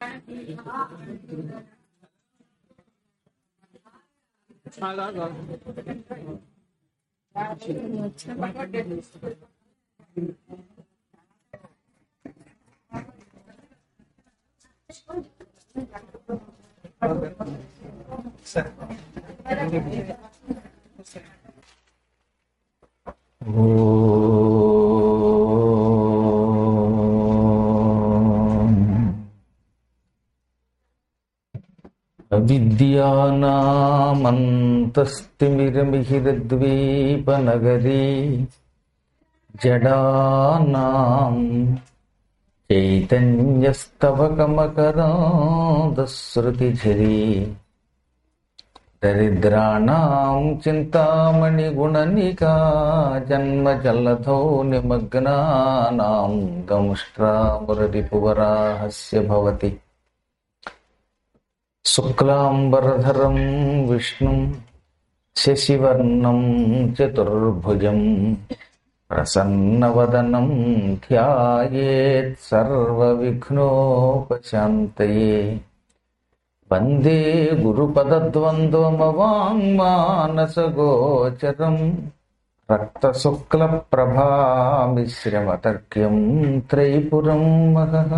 అవిద్యానామంతస్తిమిరమిహిరద్వీపనగరీ జడానాం చైతన్యస్తవకమకరాదశ్రుతిఝరీ దరిద్రాణం చింతామణిగుణనికా జన్మజల్లధౌ నిమగ్నానాం దంష్ట్రామురరిపువరాహస్య భవతి శుక్లాంబరధరం విష్ణుం శశివర్ణం చతుర్భుజం ప్రసన్నవదనం ధ్యాయేత్ సర్వవిఘ్నోపశాంతయే వందే గురుపదద్వంద్వమవాङ्మానసగోచరం రక్తశుక్లప్రభామిశ్రమతర్క్యం త్రైపురం మహః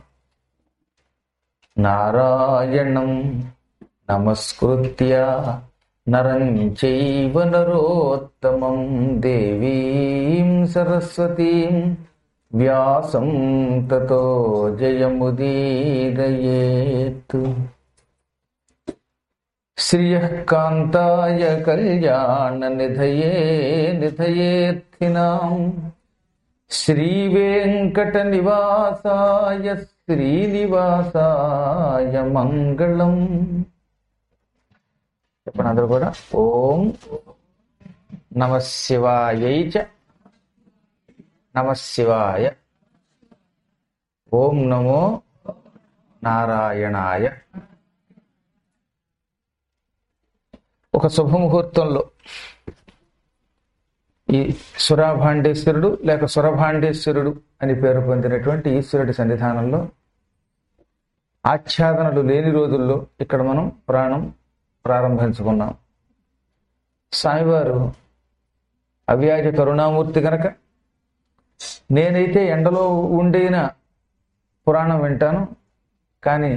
నారాయణం నమస్కృత్య నరం చైవ నరోత్తమం దేవీం సరస్వతీం వ్యాసం తతో జయముదీరయేత్ శ్రియః కాంతాయ కళ్యాణ నిధయే నిధయేర్థినాం శ్రీవేంకట నివాసాయ శ్రీనివాసాయ మంగళం చెప్పండి అందరూ కూడా ఓం నమ శివాయై చ నమ శివాయ ఓం నమో నారాయణాయ ఒక శుభముహూర్తంలో ఈ సురాభాండేశ్వరుడు లేక సురభాండేశ్వరుడు అని పేరు పొందినటువంటి ఈశ్వరుడి సన్నిధానంలో ఆచ్ఛాదనలు లేని రోజుల్లో ఇక్కడ మనం ప్రాణం ప్రారంభించుకున్నాం స్వామివారు అవ్యాజ కరుణామూర్తి గనక నేనైతే ఎండలో ఉండైన పురాణం వింటాను కానీ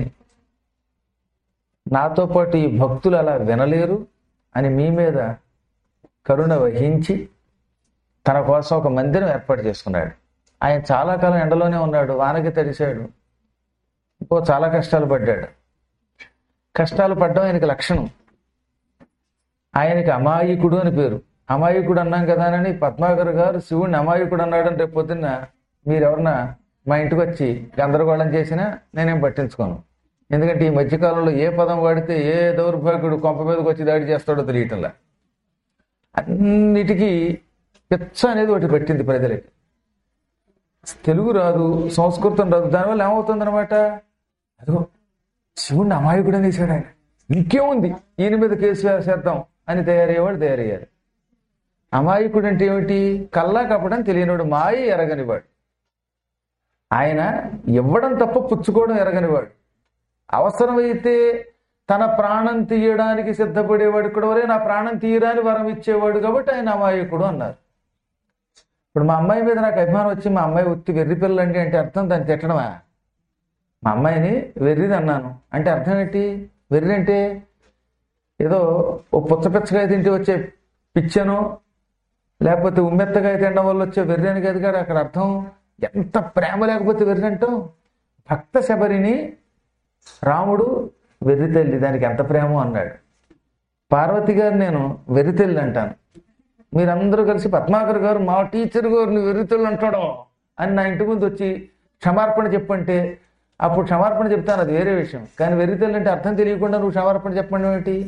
నాతో పాటు ఈ భక్తులు అలా వినలేరు అని మీ మీద కరుణ వహించి తన కోసం ఒక మందిరం ఏర్పాటు చేసుకున్నాడు ఆయన చాలా కాలం ఎండలోనే ఉన్నాడు వానకి తడిశాడు ఇంకో చాలా కష్టాలు పడ్డాడు కష్టాలు పడ్డం ఆయనకి లక్షణం ఆయనకి అమాయకుడు అని పేరు అమాయకుడు అన్నాం కదా అని పద్మాకర్ గారు శివుడిని అమాయకుడు అన్నాడని రేపు పొద్దున్న మీరెవరన్నా మా ఇంటికి వచ్చి గందరగోళం చేసినా నేనేం పట్టించుకోను ఎందుకంటే ఈ మధ్యకాలంలో ఏ పదం వాడితే ఏ దౌర్భాగ్యుడు కొంప మీదకి వచ్చి దాడి చేస్తాడో తెలియటంలా అన్నిటికీ పిచ్చ అనేది ఒకటి పెట్టింది ప్రజలకి తెలుగు రాదు సంస్కృతం రాదు దానివల్ల ఏమవుతుంది అనమాట అదిగో శివుణ్ణి అమాయకుడు అనేసాడు ఆయన ఇంకేముంది ఈయన మీద కేసు వేసేద్దాం అని తయారయ్యేవాడు తయారయ్యారు అమాయకుడు అంటే ఏమిటి కల్లా కప్పడం తెలియనివాడు మాయ ఎరగనివాడు ఆయన ఇవ్వడం తప్ప పుచ్చుకోవడం ఎరగనివాడు అవసరమైతే తన ప్రాణం తీయడానికి సిద్ధపడేవాడు కూడా వరే నా ప్రాణం తీయరాని వరం ఇచ్చేవాడు కాబట్టి ఆయన అమాయకుడు అన్నారు ఇప్పుడు మా అమ్మాయి మీద నాకు అభిమానం వచ్చి మా అమ్మాయి ఉత్తి వెర్రి పిల్లండి అంటే అర్థం దాన్ని తిట్టడమా మా అమ్మాయిని వెర్రిది అన్నాను అంటే అర్థం ఏంటి వెర్రి అంటే ఏదో ఓ పుచ్చపిచ్చకాయ తింటే వచ్చే పిచ్చను లేకపోతే ఉమ్మెత్తకాయ తినడం వల్ల వచ్చే వెర్రి అని కాదు కాదు అక్కడ అర్థం ఎంత ప్రేమ లేకపోతే వెర్రి అంటాం భక్త శబరిని రాముడు వెర్రి తల్లి దానికి ఎంత ప్రేమ అన్నాడు పార్వతి గారు నేను వెర్రి తల్లి అంటాను మీరందరూ కలిసి పద్మాకర్ గారు మా టీచర్ గారు నువ్వు వెర్రి తల్లి అంటాడు అని నా ఇంటి ముందు వచ్చి క్షమార్పణ చెప్పంటే అప్పుడు క్షమార్పణ చెప్తాను అది వేరే విషయం కానీ వెర్రి తల్లి అంటే అర్థం తెలియకుండా నువ్వు క్షమార్పణ చెప్పండి ఏంటి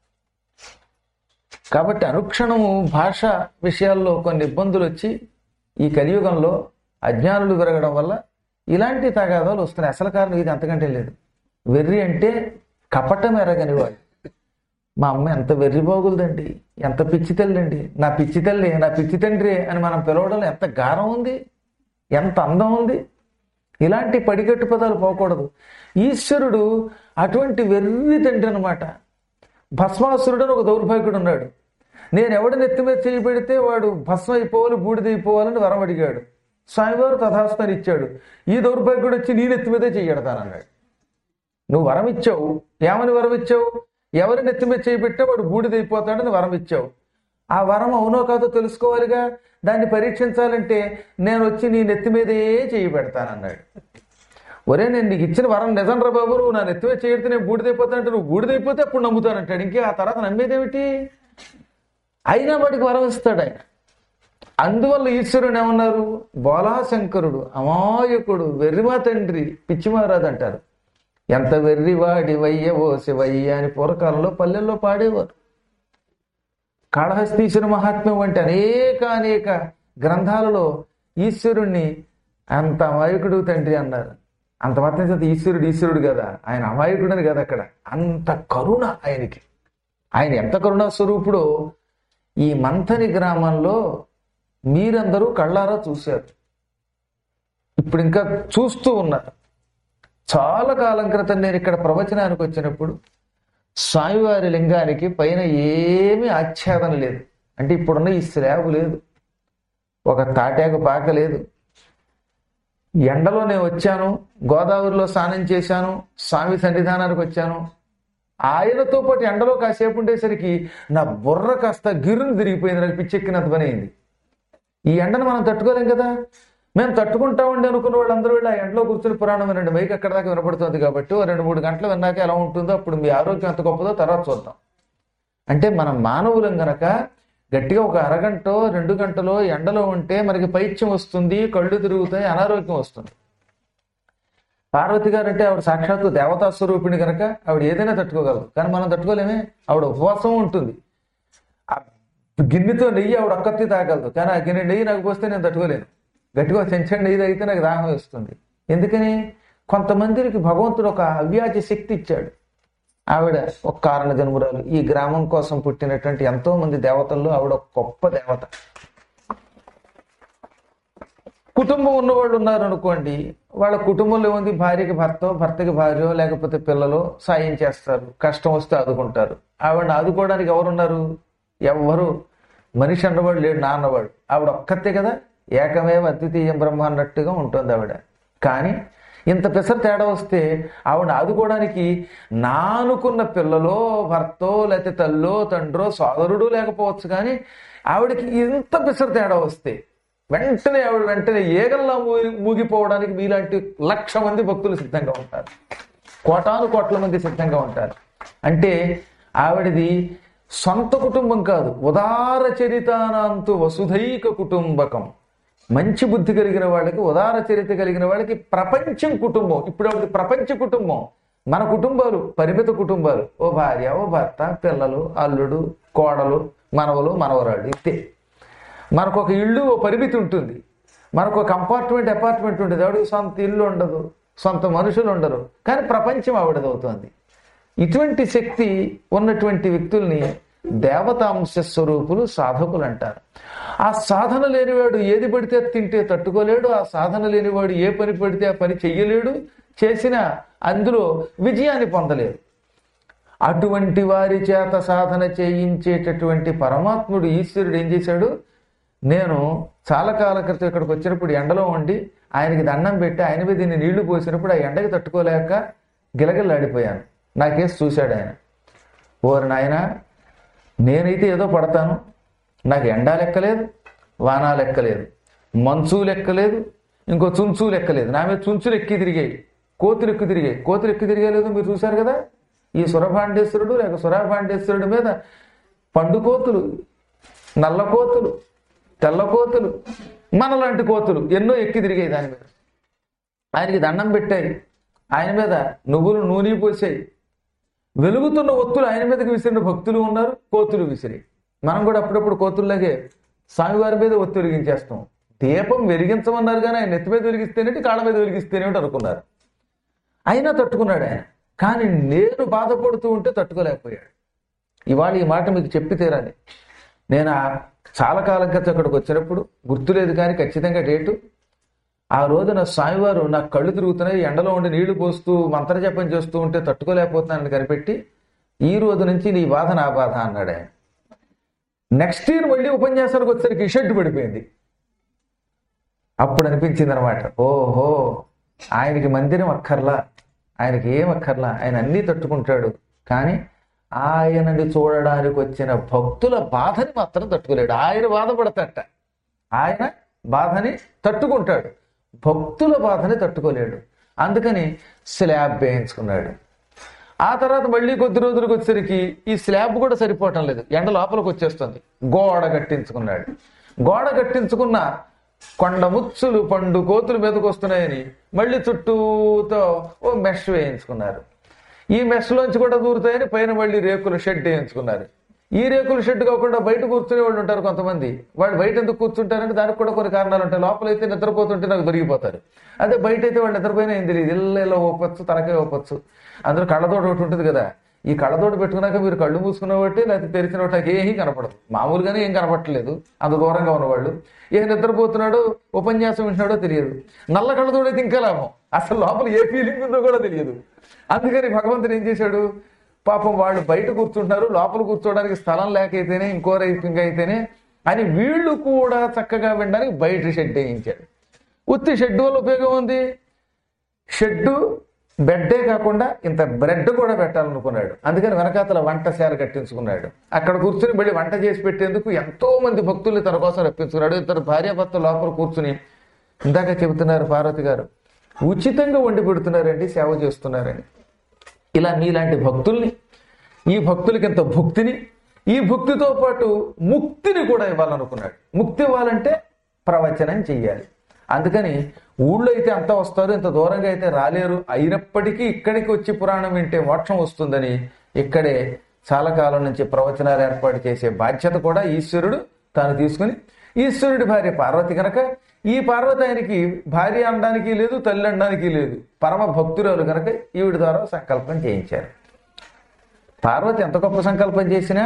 కాబట్టి అనుక్షణము భాష విషయాల్లో కొన్ని ఇబ్బందులు వచ్చి ఈ కలియుగంలో అజ్ఞానులు పెరగడం వల్ల ఇలాంటి తగాదాలు వస్తున్నాయి అసలు కారణం ఇది అంతకంటే లేదు వెర్రి అంటే కపటం ఎరగని వాడు మా అమ్మ ఎంత వెర్రి బాగులదండి ఎంత పిచ్చి తల్లి అండి నా పిచ్చి తల్లి నా పిచ్చి తండ్రి అని మనం పిలవడంలో ఎంత గారం ఉంది ఎంత అందం ఉంది ఇలాంటి పడిగట్టు పదాలు పోకూడదు ఈశ్వరుడు అటువంటి వెర్రి తండ్రి అనమాట భస్మాసురుడు అని ఒక దౌర్భాగ్యుడు ఉన్నాడు నేను ఎవడి నెత్తి మీద చేయి పెడితే వాడు భస్మం అయిపోవాలి బూడిదైపోవాలని వరం అడిగాడు స్వామివారు తథాస్తని ఇచ్చాడు ఈ దౌర్భాగ్యుడు వచ్చి నీ నెత్తి మీదే చెయ్యడతానన్నాడు నువ్వు వరం ఇచ్చావు ఏమని వరం ఇచ్చావు ఎవరి నెత్తి మీద చేయి పెట్టా వాడు బూడిదైపోతాడని వరం ఇచ్చావు ఆ వరం అవునో కాదో తెలుసుకోవాలిగా దాన్ని పరీక్షించాలంటే నేను వచ్చి నీ నెత్తి మీదే చేయి పెడతానన్నాడు ఒరే నేను నీకు ఇచ్చిన వరం నిజం రా బాబు నువ్వు నా నెత్తి మీద చేయడితే నేను బూడిదైపోతానంటే నువ్వు బూడిదైపోతే అప్పుడు నమ్ముతానంటాడు ఇంకే ఆ తర్వాత నమ్మేదేమిటి అయినా వాడికి వరం ఇస్తాడు ఆయన అందువల్ల ఈశ్వరుని ఏమన్నారు బోలాశంకరుడు అమాయకుడు వెర్రిమా తండ్రి పిచ్చిమారాదు అంటారు ఎంత వెర్రివాడి వయ్య ఓ శివయ్య అని పూర్వకాలంలో పల్లెల్లో పాడేవారు కాళహస్తీశ్వర మహాత్మ్యం వంటి అనేక అనేక గ్రంథాలలో ఈశ్వరుణ్ణి అంత అమాయకుడు తండ్రి అన్నారు అంత మాత్రం చేత ఈశ్వరుడు ఈశ్వరుడు కదా ఆయన అమాయకుడని కదా అక్కడ అంత కరుణ ఆయనకి ఆయన ఎంత కరుణా స్వరూపుడో ఈ మంథని గ్రామంలో మీరందరూ కళ్ళారా చూశారు ఇప్పుడు ఇంకా చూస్తూ ఉన్నారు చాలా కాలం క్రితం నేను ఇక్కడ ప్రవచనానికి వచ్చినప్పుడు స్వామివారి లింగానికి పైన ఏమీ ఆచ్ఛాదన లేదు అంటే ఇప్పుడున్న ఈ స్లాబ్ లేదు ఒక తాటాకు పాక లేదు ఎండలో నేను వచ్చాను గోదావరిలో స్నానం చేశాను స్వామి సన్నిధానానికి వచ్చాను ఆయనతో పాటు ఎండలో కాసేపు ఉండేసరికి నా బుర్ర కాస్త గిర్రును తిరిగిపోయింది నాకు పిచ్చెక్కినంత పని అయింది ఈ ఎండను మనం తట్టుకోలేం కదా మేము తట్టుకుంటామండి అనుకున్న వాళ్ళందరూ వెళ్ళి ఆ ఎండలో కూర్చుని పురాణం వినండి మైక్ అక్కడ దాకా వినపడుతుంది కాబట్టి ఓ రెండు మూడు గంటలు విన్నాక ఎలా ఉంటుందో అప్పుడు మీ ఆరోగ్యం ఎంత గొప్పదో తర్వాత చూద్దాం అంటే మనం మానవులం గనక గట్టిగా ఒక అరగంట రెండు గంటలో ఎండలో ఉంటే మనకి పైత్యం వస్తుంది కళ్ళు తిరుగుతాయి అనారోగ్యం వస్తుంది పార్వతి గారు అంటే ఆవిడ సాక్షాత్తు దేవతా స్వరూపిణి కనుక ఆవిడ ఏదైనా తట్టుకోగలదు కానీ మనం తట్టుకోలేమే ఆవిడ ఉపవాసం ఉంటుంది ఆ గిన్నెతో నెయ్యి ఆవిడ ఒక్కతి తాగలదు కానీ ఆ గిన్నె నెయ్యి నాకు పోస్తే నేను తట్టుకోలేను గట్టిగా చెంచండి నెయ్యి తాగితే నాకు దాహం వేస్తుంది ఎందుకని కొంతమందికి భగవంతుడు ఒక అవ్యాజ శక్తి ఇచ్చాడు ఆవిడ ఒక కారణ జన్మురాలు ఈ గ్రామం కోసం పుట్టినటువంటి ఎంతో మంది దేవతల్లో ఆవిడ ఒక గొప్ప దేవత కుటుంబం ఉన్నవాళ్ళు ఉన్నారు అనుకోండి వాళ్ళ కుటుంబంలో ఏముంది భార్యకి భర్త భర్తకి భార్య లేకపోతే పిల్లలు సాయం చేస్తారు కష్టం వస్తే ఆదుకుంటారు ఆవిడని ఆదుకోవడానికి ఎవరున్నారు ఎవ్వరు మనిషి అన్నవాడు లేడు నాన్నవాడు ఆవిడ ఒక్కతే కదా ఏకమేవ అద్వితీయం బ్రహ్మ అన్నట్టుగా ఉంటుంది ఆవిడ కానీ ఇంత పెసర తేడా వస్తే ఆవిడ ఆదుకోవడానికి నానుకున్న పిల్లలో భర్తో లేకపోతే తల్లో తండ్రో సోదరుడు లేకపోవచ్చు కానీ ఆవిడకి ఇంత పెసర తేడా వస్తే వెంటనే ఆవిడ వెంటనే ఏగల్లా మూగి మూగిపోవడానికి మీలాంటి లక్ష మంది భక్తులు సిద్ధంగా ఉంటారు కోటాను కోట్ల మంది సిద్ధంగా ఉంటారు అంటే ఆవిడది సొంత కుటుంబం కాదు ఉదార చరితానాంతు వసుధైక కుటుంబకం మంచి బుద్ధి కలిగిన వాళ్ళకి ఉదార చరిత్ర కలిగిన వాళ్ళకి ప్రపంచం కుటుంబం ఇప్పుడు ఆవిడది ప్రపంచ కుటుంబం మన కుటుంబాలు పరిమిత కుటుంబాలు ఓ భార్య ఓ భర్త పిల్లలు అల్లుడు కోడలు మనవలు మనవరాళ్ళు ఇంతే మనకు ఒక ఇల్లు ఓ పరిమితి ఉంటుంది మనకు ఒక కంపార్ట్మెంట్ అపార్ట్మెంట్ ఉంటుంది ఆవిడకి సొంత ఇల్లు ఉండదు సొంత మనుషులు ఉండరు కానీ ప్రపంచం ఆవిడది అవుతుంది ఇటువంటి శక్తి ఉన్నటువంటి వ్యక్తుల్ని దేవతాంశ స్వరూపులు సాధకులు అంటారు ఆ సాధన లేనివాడు ఏది పడితే అది తింటే తట్టుకోలేడు ఆ సాధన లేనివాడు ఏ పని పడితే ఆ పని చెయ్యలేడు చేసిన అందులో విజయాన్ని పొందలేడు అటువంటి వారి చేత సాధన చేయించేటటువంటి పరమాత్ముడు ఈశ్వరుడు ఏం చేశాడు నేను చాలా కాల క్రితం ఇక్కడికి వచ్చినప్పుడు ఎండలో ఉండి ఆయనకి దండం పెట్టి ఆయన మీద దీన్ని నీళ్లు పోసినప్పుడు ఆ ఎండకి తట్టుకోలేక గిలగిల్లాడిపోయాను నాకేసి చూశాడు ఆయన ఓరి నాయన నేనైతే ఏదో పడతాను నాకు ఎండా లెక్కలేదు వానా లెక్కలేదు మంచు లెక్కలేదు ఇంకో చుంచు లెక్కలేదు నా మీద చుంచులు ఎక్కి తిరిగాయి కోతులు ఎక్కి తిరిగాయి కోతులు ఎక్కి తిరిగేలేదు మీరు చూశారు కదా ఈ సురభాండేశ్వరుడు లేక సురభాండేశ్వరుడి మీద పండు కోతులు నల్ల కోతులు తెల్ల కోతులు మనలాంటి కోతులు ఎన్నో ఎక్కి తిరిగాయి దాని మీద ఆయనకి దండం పెట్టాయి ఆయన మీద నువ్వులు నూనె పోసాయి వెలుగుతున్న ఒత్తులు ఆయన మీదకి విసిరిన భక్తులు ఉన్నారు కోతులు విసిరి మనం కూడా అప్పుడప్పుడు కోతుల్లాగే స్వామివారి మీద ఒత్తి వెలిగించేస్తాం దీపం వెలిగించమన్నారు కానీ ఆయన నెత్తి మీద వెలిగిస్తేనేటి కాళ్ళ మీద వెలిగిస్తేనేమిటి అనుకున్నారు అయినా తట్టుకున్నాడు ఆయన కానీ నేను బాధపడుతూ ఉంటే తట్టుకోలేకపోయాడు ఇవాళ ఈ మాట మీకు చెప్పి తీరాలి నేను ఆ చాలా కాలం క్రితం అక్కడికి వచ్చినప్పుడు గుర్తులేదు కానీ ఖచ్చితంగా డేటు ఆ రోజున స్వామివారు నా కళ్ళు తిరుగుతున్నాయి ఎండలో ఉండి నీళ్లు పోస్తూ మంత్రజపం చేస్తూ ఉంటే తట్టుకోలేకపోతున్నానని కనిపెట్టి ఈ రోజు నుంచి నీ బాధ నా బాధ అన్నాడు ఆయన నెక్స్ట్ ఇయర్ మళ్ళీ ఉపన్యాసానికి వచ్చేసరికి షెడ్ పడిపోయింది అప్పుడు అనిపించింది అనమాట ఓహో ఆయనకి మందిరం అక్కర్లా ఆయనకి ఏం అక్కర్లా ఆయన అన్నీ తట్టుకుంటాడు కానీ ఆయనని చూడడానికి వచ్చిన భక్తుల బాధని మాత్రం తట్టుకోలేడు ఆయన బాధపడతట ఆయన బాధని తట్టుకుంటాడు భక్తుల బాధని తట్టుకోలేడు అందుకని స్లాబ్ వేయించుకున్నాడు ఆ తర్వాత మళ్ళీ కొద్ది రోజులకు వచ్చేసరికి ఈ స్లాబ్ కూడా సరిపోవటం లేదు ఎండ లోపలికి వచ్చేస్తుంది గోడ కట్టించుకున్నాడు గోడ కట్టించుకున్న కొండ ముచ్చులు పండు కోతులు మీదకి వస్తున్నాయని మళ్ళీ చుట్టూతో ఓ మెష్ వేయించుకున్నారు ఈ మెష్లోంచి కూడా దూరుతాయని పైన మళ్ళీ రేకుల షెడ్ వేయించుకున్నారు ఈ రేకుల షెడ్ కాకుండా బయట కూర్చునే వాళ్ళు ఉంటారు కొంతమంది వాళ్ళు బయట ఎందుకు కూర్చుంటారంటే దానికి కూడా కొన్ని కారణాలు ఉంటాయి లోపలైతే నిద్రపోతుంటే నాకు దొరికిపోతారు అదే బయట అయితే వాళ్ళు నిద్రపోయినా ఏం తెలియదు ఇళ్ళలో ఓపచ్చు తలకే ఓపచ్చు అందులో కళ్ళతోట ఒకటి ఉంటుంది కదా ఈ కళ్ళతోట పెట్టుకున్నాక మీరు కళ్ళు మూసుకున్న బట్టి లేకపోతే తెరిచిన ఒకటి ఏమీ కనపడదు మామూలుగానే ఏం కనపడట్లేదు అంత దూరంగా ఉన్నవాళ్ళు ఏ నిద్రపోతున్నాడో ఉపన్యాసం వింటున్నాడో తెలియదు నల్ల కళ్ళతోడైతే ఇంకా లాభం అసలు లోపల ఏ ఫీలింగ్ ఉందో కూడా తెలియదు అందుకని భగవంతుడు ఏం చేశాడు పాపం వాళ్ళు బయట కూర్చుంటారు లోపల కూర్చోవడానికి స్థలం లేక అయితేనే ఇంకో రైతుంగా అయితేనే అని వీళ్ళు కూడా చక్కగా వినడానికి బయట షెడ్ వేయించాడు ఉత్తి షెడ్ వల్ల ఉపయోగం ఉంది షెడ్డు బెడ్డే కాకుండా ఇంత బ్రెడ్ కూడా పెట్టాలనుకున్నాడు అందుకని వెనకాతల వంటశాల కట్టించుకున్నాడు అక్కడ కూర్చుని మళ్ళీ వంట చేసి పెట్టేందుకు ఎంతో మంది భక్తుల్ని తన కోసం రప్పించుకున్నాడు ఇద్దరు భార్యాభర్త లోపల కూర్చుని ఇందాక చెబుతున్నారు పార్వతి గారు ఉచితంగా వండి పెడుతున్నారండి సేవ చేస్తున్నారని ఇలా మీలాంటి భక్తుల్ని ఈ భక్తులకి ఇంత భక్తిని ఈ భక్తితో పాటు ముక్తిని కూడా ఇవ్వాలనుకున్నాడు ముక్తి ఇవ్వాలంటే ప్రవచనం చెయ్యాలి అందుకని ఊళ్ళో అయితే అంతా వస్తారు ఇంత దూరంగా అయితే రాలేరు అయినప్పటికీ ఇక్కడికి వచ్చి పురాణం వింటే మోక్షం వస్తుందని ఇక్కడే చాలా కాలం నుంచి ప్రవచనాలు ఏర్పాటు చేసే బాధ్యత కూడా ఈశ్వరుడు తాను తీసుకుని ఈశ్వరుడి భార్య పార్వతి కనుక ఈ పార్వతి ఆయనకి భార్య అనడానికి లేదు తల్లి అనడానికి లేదు పరమ భక్తురాలు కనుక ఈవిడి ద్వారా సంకల్పం చేయించారు పార్వతి ఎంత గొప్ప సంకల్పం చేసినా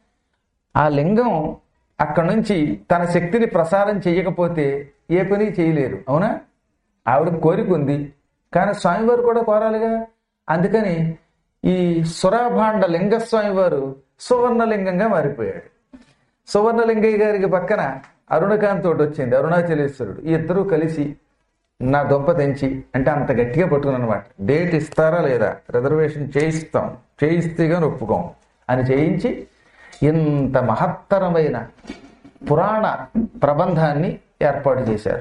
ఆ లింగం అక్కడి నుంచి తన శక్తిని ప్రసారం చేయకపోతే ఏ పని చేయలేరు అవునా ఆవిడ కోరిక ఉంది కానీ స్వామివారు కూడా కోరాలిగా అందుకని ఈ సురాభాండ లింగస్వామి వారు సువర్ణలింగంగా మారిపోయాడు సువర్ణలింగయ్య గారికి పక్కన అరుణకాంత్ తోటి వచ్చింది అరుణాచలేశ్వరుడు ఈ ఇద్దరూ కలిసి నా దొంప తెంచి అంటే అంత గట్టిగా పట్టుకున్నాను అనమాట డేట్ ఇస్తారా లేదా రిజర్వేషన్ చేయిస్తాం చేయిస్తే కానీ ఒప్పుకోం అని చేయించి ఇంత మహత్తరమైన పురాణ ప్రబంధాన్ని ఏర్పాటు చేశారు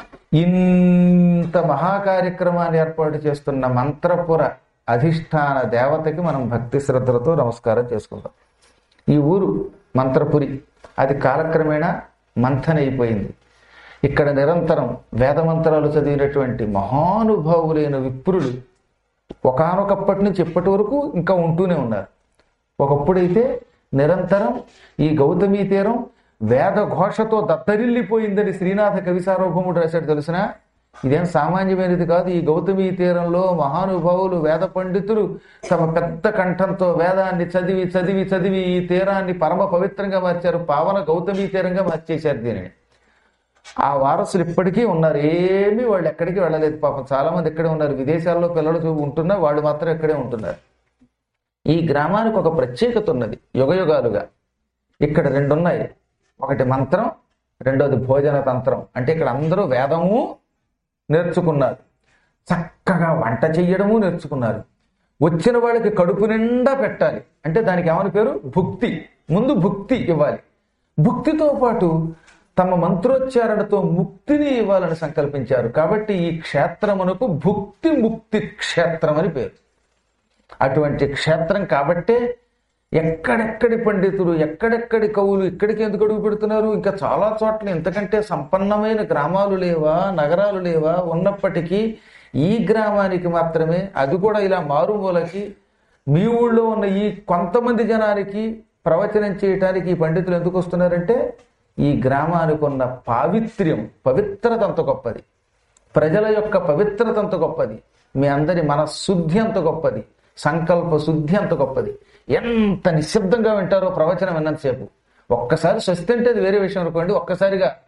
ఇంత మహాకార్యక్రమాన్ని ఏర్పాటు చేస్తున్న మంత్రపుర అధిష్టాన దేవతకి మనం భక్తి శ్రద్ధలతో నమస్కారం చేసుకుందాం ఈ ఊరు మంత్రపురి అది కాలక్రమేణా మంథనైపోయింది ఇక్కడ నిరంతరం వేదమంత్రాలు చదివినటువంటి మహానుభావులైన విప్రులు ఒకనొకప్పటి నుంచి ఇప్పటి వరకు ఇంకా ఉంటూనే ఉన్నారు ఒకప్పుడైతే నిరంతరం ఈ గౌతమీ తీరం వేద ఘోషతో దత్తరిల్లిపోయిందని శ్రీనాథ కవి సార్వభౌముడు రాశాడు తెలిసిన ఇదేం సామాన్యమైనది కాదు ఈ గౌతమీ తీరంలో మహానుభావులు వేద పండితులు తమ పెద్ద కంఠంతో వేదాన్ని చదివి చదివి చదివి ఈ తీరాన్ని పరమ పవిత్రంగా మార్చారు పావన గౌతమీ తీరంగా మార్చేశారు దీనిని ఆ వారసులు ఇప్పటికీ ఉన్నారు ఏమీ వాళ్ళు ఎక్కడికి వెళ్ళలేదు పాపం చాలా మంది ఇక్కడే ఉన్నారు విదేశాల్లో పిల్లలు చూ- ఉంటున్నా వాళ్ళు మాత్రం ఇక్కడే ఉంటున్నారు ఈ గ్రామానికి ఒక ప్రత్యేకత ఉన్నది యుగయుగాలుగా ఇక్కడ రెండు ఉన్నాయి ఒకటి మంత్రం రెండోది భోజన తంత్రం అంటే ఇక్కడ అందరూ వేదము నేర్చుకున్నారు చక్కగా వంట చెయ్యడము నేర్చుకున్నారు వచ్చిన వాళ్ళకి కడుపు నిండా పెట్టాలి అంటే దానికి ఏమని పేరు భుక్తి ముందు భుక్తి ఇవ్వాలి భుక్తితో పాటు తమ మంత్రోచ్చారణతో ముక్తిని ఇవ్వాలని సంకల్పించారు కాబట్టి ఈ క్షేత్రమునకు భుక్తి ముక్తి క్షేత్రం అని పేరు అటువంటి క్షేత్రం కాబట్టే ఎక్కడెక్కడి పండితులు ఎక్కడెక్కడి కవులు ఇక్కడికి ఎందుకు అడుగు పెడుతున్నారు ఇంకా చాలా చోట్ల ఇంతకంటే సంపన్నమైన గ్రామాలు లేవా నగరాలు లేవా ఉన్నప్పటికీ ఈ గ్రామానికి మాత్రమే అది కూడా ఇలా మారుమూలకి మీ ఊళ్ళో ఉన్న ఈ కొంతమంది జనానికి ప్రవచనం చేయటానికి ఈ పండితులు ఎందుకు వస్తున్నారంటే ఈ గ్రామానికి ఉన్న పావిత్ర్యం పవిత్రత అంత గొప్పది ప్రజల యొక్క పవిత్రత అంత గొప్పది మీ అందరి మనశుద్ధి అంత గొప్పది సంకల్ప శుద్ధి అంత గొప్పది ఎంత నిశ్శబ్దంగా వింటారో ప్రవచనం విన్నంతసేపు ఒక్కసారి స్వస్తి అంటే అది వేరే విషయం అనుకోండి ఒక్కసారిగా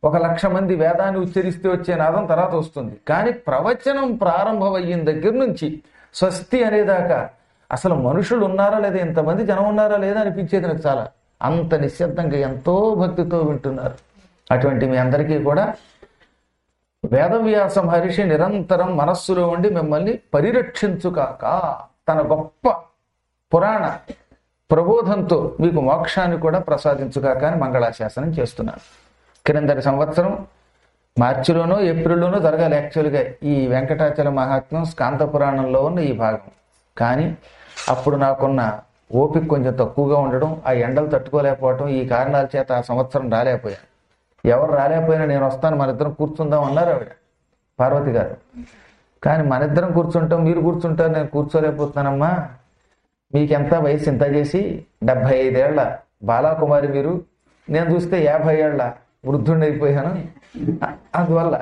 ఒక లక్ష మంది వేదాన్ని ఉచ్చరిస్తే వచ్చే నాదం తర్వాత వస్తుంది కానీ ప్రవచనం ప్రారంభమయ్యిన దగ్గర నుంచి స్వస్తి అనేదాకా అసలు మనుషులు ఉన్నారా లేదా ఎంతమంది జనం ఉన్నారా లేదా అనిపించేది నాకు చాలా అంత నిశ్శబ్దంగా ఎంతో భక్తితో వింటున్నారు అటువంటి మీ అందరికీ కూడా వేదవ్యాస మహర్షి నిరంతరం మనస్సులో ఉండి మిమ్మల్ని పరిరక్షించుకాక తన గొప్ప పురాణ ప్రబోధంతో మీకు మోక్షాన్ని కూడా ప్రసాదించుకాక అని మంగళాశాసనం చేస్తున్నాను క్రిందటి సంవత్సరం మార్చిలోనో ఏప్రిల్లోనో జరగాలి యాక్చువల్గా ఈ వెంకటాచల మహాత్మ్యం స్కాంత పురాణంలో ఉన్న ఈ భాగం కానీ అప్పుడు నాకున్న ఓపిక కొంచెం తక్కువగా ఉండడం ఆ ఎండలు తట్టుకోలేకపోవడం ఈ కారణాల చేత ఆ సంవత్సరం రాలేకపోయాను ఎవరు రాలేకపోయినా నేను వస్తాను మన ఇద్దరం కూర్చుందాం అన్నారు ఆవిడ పార్వతి గారు కానీ మన ఇద్దరం కూర్చుంటాం మీరు కూర్చుంటారు నేను కూర్చోలేకపోతున్నానమ్మా మీకెంత వయసు ఇంత చేసి డెబ్భై ఐదేళ్ల బాలాకుమారి మీరు నేను చూస్తే యాభై ఏళ్ల వృద్ధుడిని అయిపోయాను అ- అందువల్ల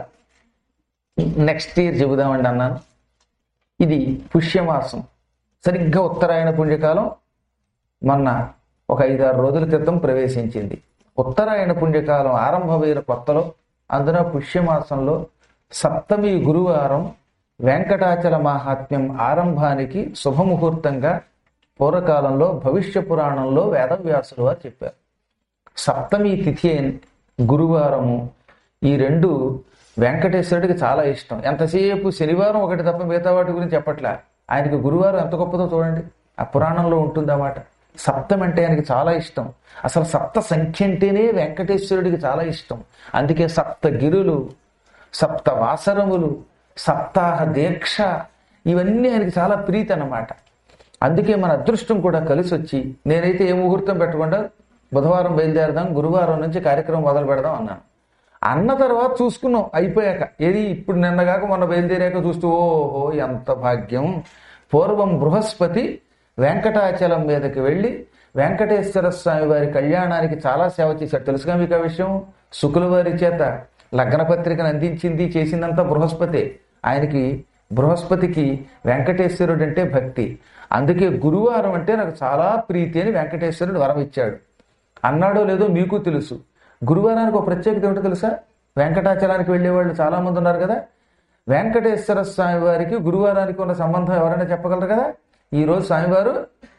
నెక్స్ట్ ఇయర్ చెబుదామండి అన్నాను ఇది పుష్యమాసం సరిగ్గా ఉత్తరాయణ పుణ్యకాలం మొన్న ఒక ఐదారు రోజుల క్రితం ప్రవేశించింది ఉత్తరాయణ పుణ్యకాలం ఆరంభమైన కొత్తలో అందున పుష్యమాసంలో సప్తమి గురువారం వెంకటాచల మాహాత్మ్యం ఆరంభానికి శుభముహూర్తంగా పూర్వకాలంలో భవిష్య పురాణంలో వేదవ్యాసులు వారు చెప్పారు సప్తమి తిథి అయిన గురువారము ఈ రెండు వెంకటేశ్వరుడికి చాలా ఇష్టం ఎంతసేపు శనివారం ఒకటి తప్ప మిగతా వాటి గురించి చెప్పట్లే ఆయనకి గురువారం ఎంత గొప్పదో చూడండి ఆ పురాణంలో ఉంటుంది మాట సప్తం అంటే ఆయనకి చాలా ఇష్టం అసలు సప్త సంఖ్య అంటేనే వెంకటేశ్వరుడికి చాలా ఇష్టం అందుకే సప్త గిరులు సప్త వాసరములు సప్తాహ దీక్ష ఇవన్నీ ఆయనకి చాలా ప్రీతి అన్నమాట అందుకే మన అదృష్టం కూడా కలిసి వచ్చి నేనైతే ఏ ముహూర్తం పెట్టకుండా బుధవారం బయలుదేరదాం గురువారం నుంచి కార్యక్రమం మొదలు పెడదాం అన్నాను అన్న తర్వాత చూసుకున్నాం అయిపోయాక ఏది ఇప్పుడు నిన్నగాక మొన్న బయలుదేరాక చూస్తూ ఓహో ఎంత భాగ్యం పూర్వం బృహస్పతి వెంకటాచలం మీదకి వెళ్ళి వెంకటేశ్వర స్వామి వారి కళ్యాణానికి చాలా సేవ చేశాడు తెలుసుగా మీకు ఆ విషయం శుకుల వారి చేత లగ్న పత్రికను అందించింది చేసిందంతా బృహస్పతి ఆయనకి బృహస్పతికి వెంకటేశ్వరుడు అంటే భక్తి అందుకే గురువారం అంటే నాకు చాలా ప్రీతి అని వెంకటేశ్వరుడు వరం ఇచ్చాడు అన్నాడో లేదో మీకు తెలుసు గురువారానికి ఒక ప్రత్యేకత ఏమిటో తెలుసా వెంకటాచలానికి వెళ్ళే వాళ్ళు చాలా మంది ఉన్నారు కదా వెంకటేశ్వర స్వామి వారికి గురువారానికి ఉన్న సంబంధం ఎవరైనా చెప్పగలరు కదా ఈ రోజు స్వామివారు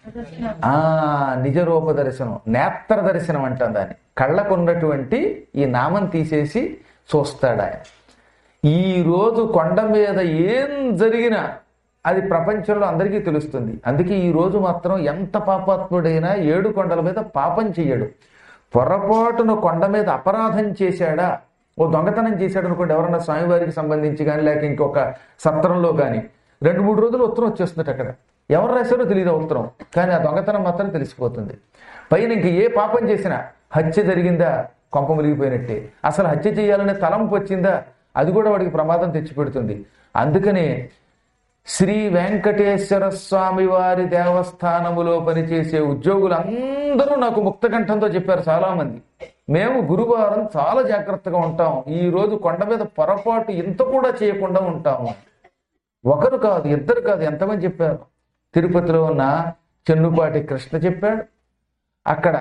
ఆ నిజ రూప దర్శనం నేత్ర దర్శనం అంటాం దాన్ని కళ్ళకున్నటువంటి ఈ నామం తీసేసి చూస్తాడు ఆయన ఈ రోజు కొండ మీద ఏం జరిగినా అది ప్రపంచంలో అందరికీ తెలుస్తుంది అందుకే ఈ రోజు మాత్రం ఎంత పాపాత్ముడైనా ఏడు కొండల మీద పాపం చెయ్యడు పొరపాటున కొండ మీద అపరాధం చేశాడా ఓ దొంగతనం చేశాడు అనుకోండి ఎవరన్నా స్వామివారికి సంబంధించి కానీ లేక ఇంకొక సత్రంలో కానీ రెండు మూడు రోజులు ఉత్తరం వచ్చేస్తుంది అక్కడ ఎవరు రాశారో తెలియదు ఆ ఉత్తరం కానీ ఆ దొంగతనం మాత్రం తెలిసిపోతుంది పైన ఇంక ఏ పాపం చేసినా హత్య జరిగిందా కొంప మునిగిపోయినట్టే అసలు హత్య చేయాలనే తలంపు వచ్చిందా అది కూడా వాడికి ప్రమాదం తెచ్చిపెడుతుంది అందుకనే శ్రీ వెంకటేశ్వర స్వామి వారి దేవస్థానములో పనిచేసే ఉద్యోగులందరూ నాకు ముక్తకంఠంతో చెప్పారు చాలా మంది మేము గురువారం చాలా జాగ్రత్తగా ఉంటాం ఈ రోజు కొండ మీద పొరపాటు ఇంత కూడా చేయకుండా ఉంటాము ఒకరు కాదు ఇద్దరు కాదు ఎంతమంది చెప్పారు తిరుపతిలో ఉన్న చెన్నుపాటి కృష్ణ చెప్పాడు అక్కడ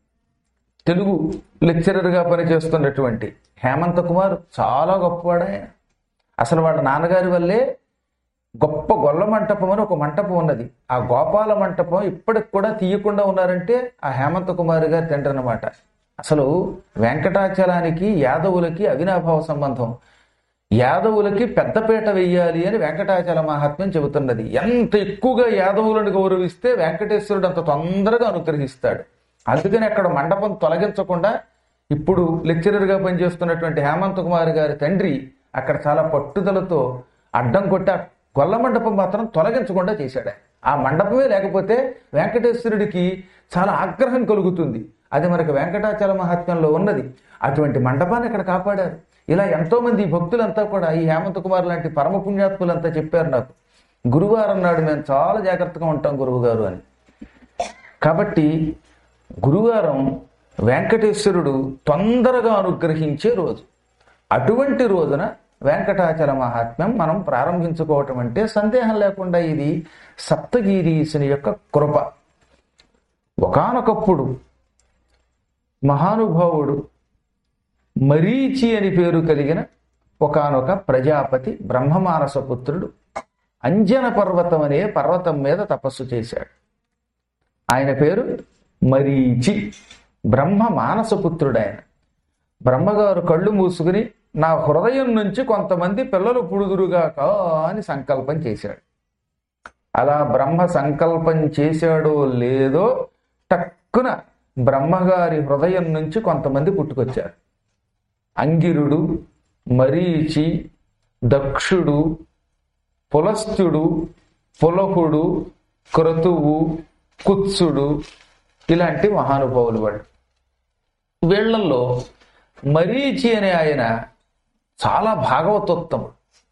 తెలుగు లెక్చరర్గా పనిచేస్తున్నటువంటి హేమంత్ కుమార్ చాలా గొప్పవాడు ఆయన అసలు వాళ్ళ నాన్నగారి వల్లే గొప్ప గొల్ల మంటపం అని ఒక మంటపం ఉన్నది ఆ గోపాల మంటపం ఇప్పటికి కూడా తీయకుండా ఉన్నారంటే ఆ హేమంత్ కుమార్ గారి తండ్రి అన్నమాట అసలు వెంకటాచలానికి యాదవులకి అవినాభావ సంబంధం యాదవులకి పెద్దపీట వెయ్యాలి అని వెంకటాచల మహాత్మ్యం చెబుతున్నది ఎంత ఎక్కువగా యాదవులను గౌరవిస్తే వెంకటేశ్వరుడు అంత తొందరగా అనుగ్రహిస్తాడు అందుకని అక్కడ మండపం తొలగించకుండా ఇప్పుడు లెక్చరర్గా పనిచేస్తున్నటువంటి హేమంత్ కుమార్ గారి తండ్రి అక్కడ చాలా పట్టుదలతో అడ్డం కొట్టి ఆ గొల్ల మండపం మాత్రం తొలగించకుండా చేశాడు ఆయన. ఆ మండపమే లేకపోతే వెంకటేశ్వరుడికి చాలా ఆగ్రహం కలుగుతుంది అది మనకు వెంకటాచల మహాత్మ్యంలో ఉన్నది అటువంటి మండపాన్ని ఇక్కడ కాపాడారు ఇలా ఎంతో మంది ఈ భక్తులంతా కూడా ఈ హేమంత్ కుమార్ లాంటి పరమ పుణ్యాత్ములంతా చెప్పారు నాకు గురువారం నాడు మేము చాలా జాగ్రత్తగా ఉంటాం గురువు గారు అని కాబట్టి గురువారం వెంకటేశ్వరుడు తొందరగా అనుగ్రహించే రోజు అటువంటి రోజున వెంకటాచల మహాత్మ్యం మనం ప్రారంభించుకోవటం అంటే సందేహం లేకుండా ఇది సప్తగిరీసుని యొక్క కృప ఒకానొకప్పుడు మహానుభావుడు మరీచి అని పేరు కలిగిన ఒకానొక ప్రజాపతి బ్రహ్మమానస పుత్రుడు అంజన పర్వతం అనే పర్వతం మీద తపస్సు చేశాడు ఆయన పేరు మరీచి బ్రహ్మ మానస పుత్రుడు ఆయన బ్రహ్మగారు కళ్ళు మూసుకుని నా హృదయం నుంచి కొంతమంది పిల్లలు పుడుదురుగాక అని సంకల్పం చేశాడు అలా బ్రహ్మ సంకల్పం చేశాడో లేదో టక్కున బ్రహ్మగారి హృదయం నుంచి కొంతమంది పుట్టుకొచ్చారు అంగిరుడు మరీచి దక్షుడు పులస్త్యుడు పులహుడు క్రతువు కుత్సుడు ఇలాంటి మహానుభావులు వాళ్ళు వీళ్లలో మరీచి అనే ఆయన చాలా భాగవతోత్తముడు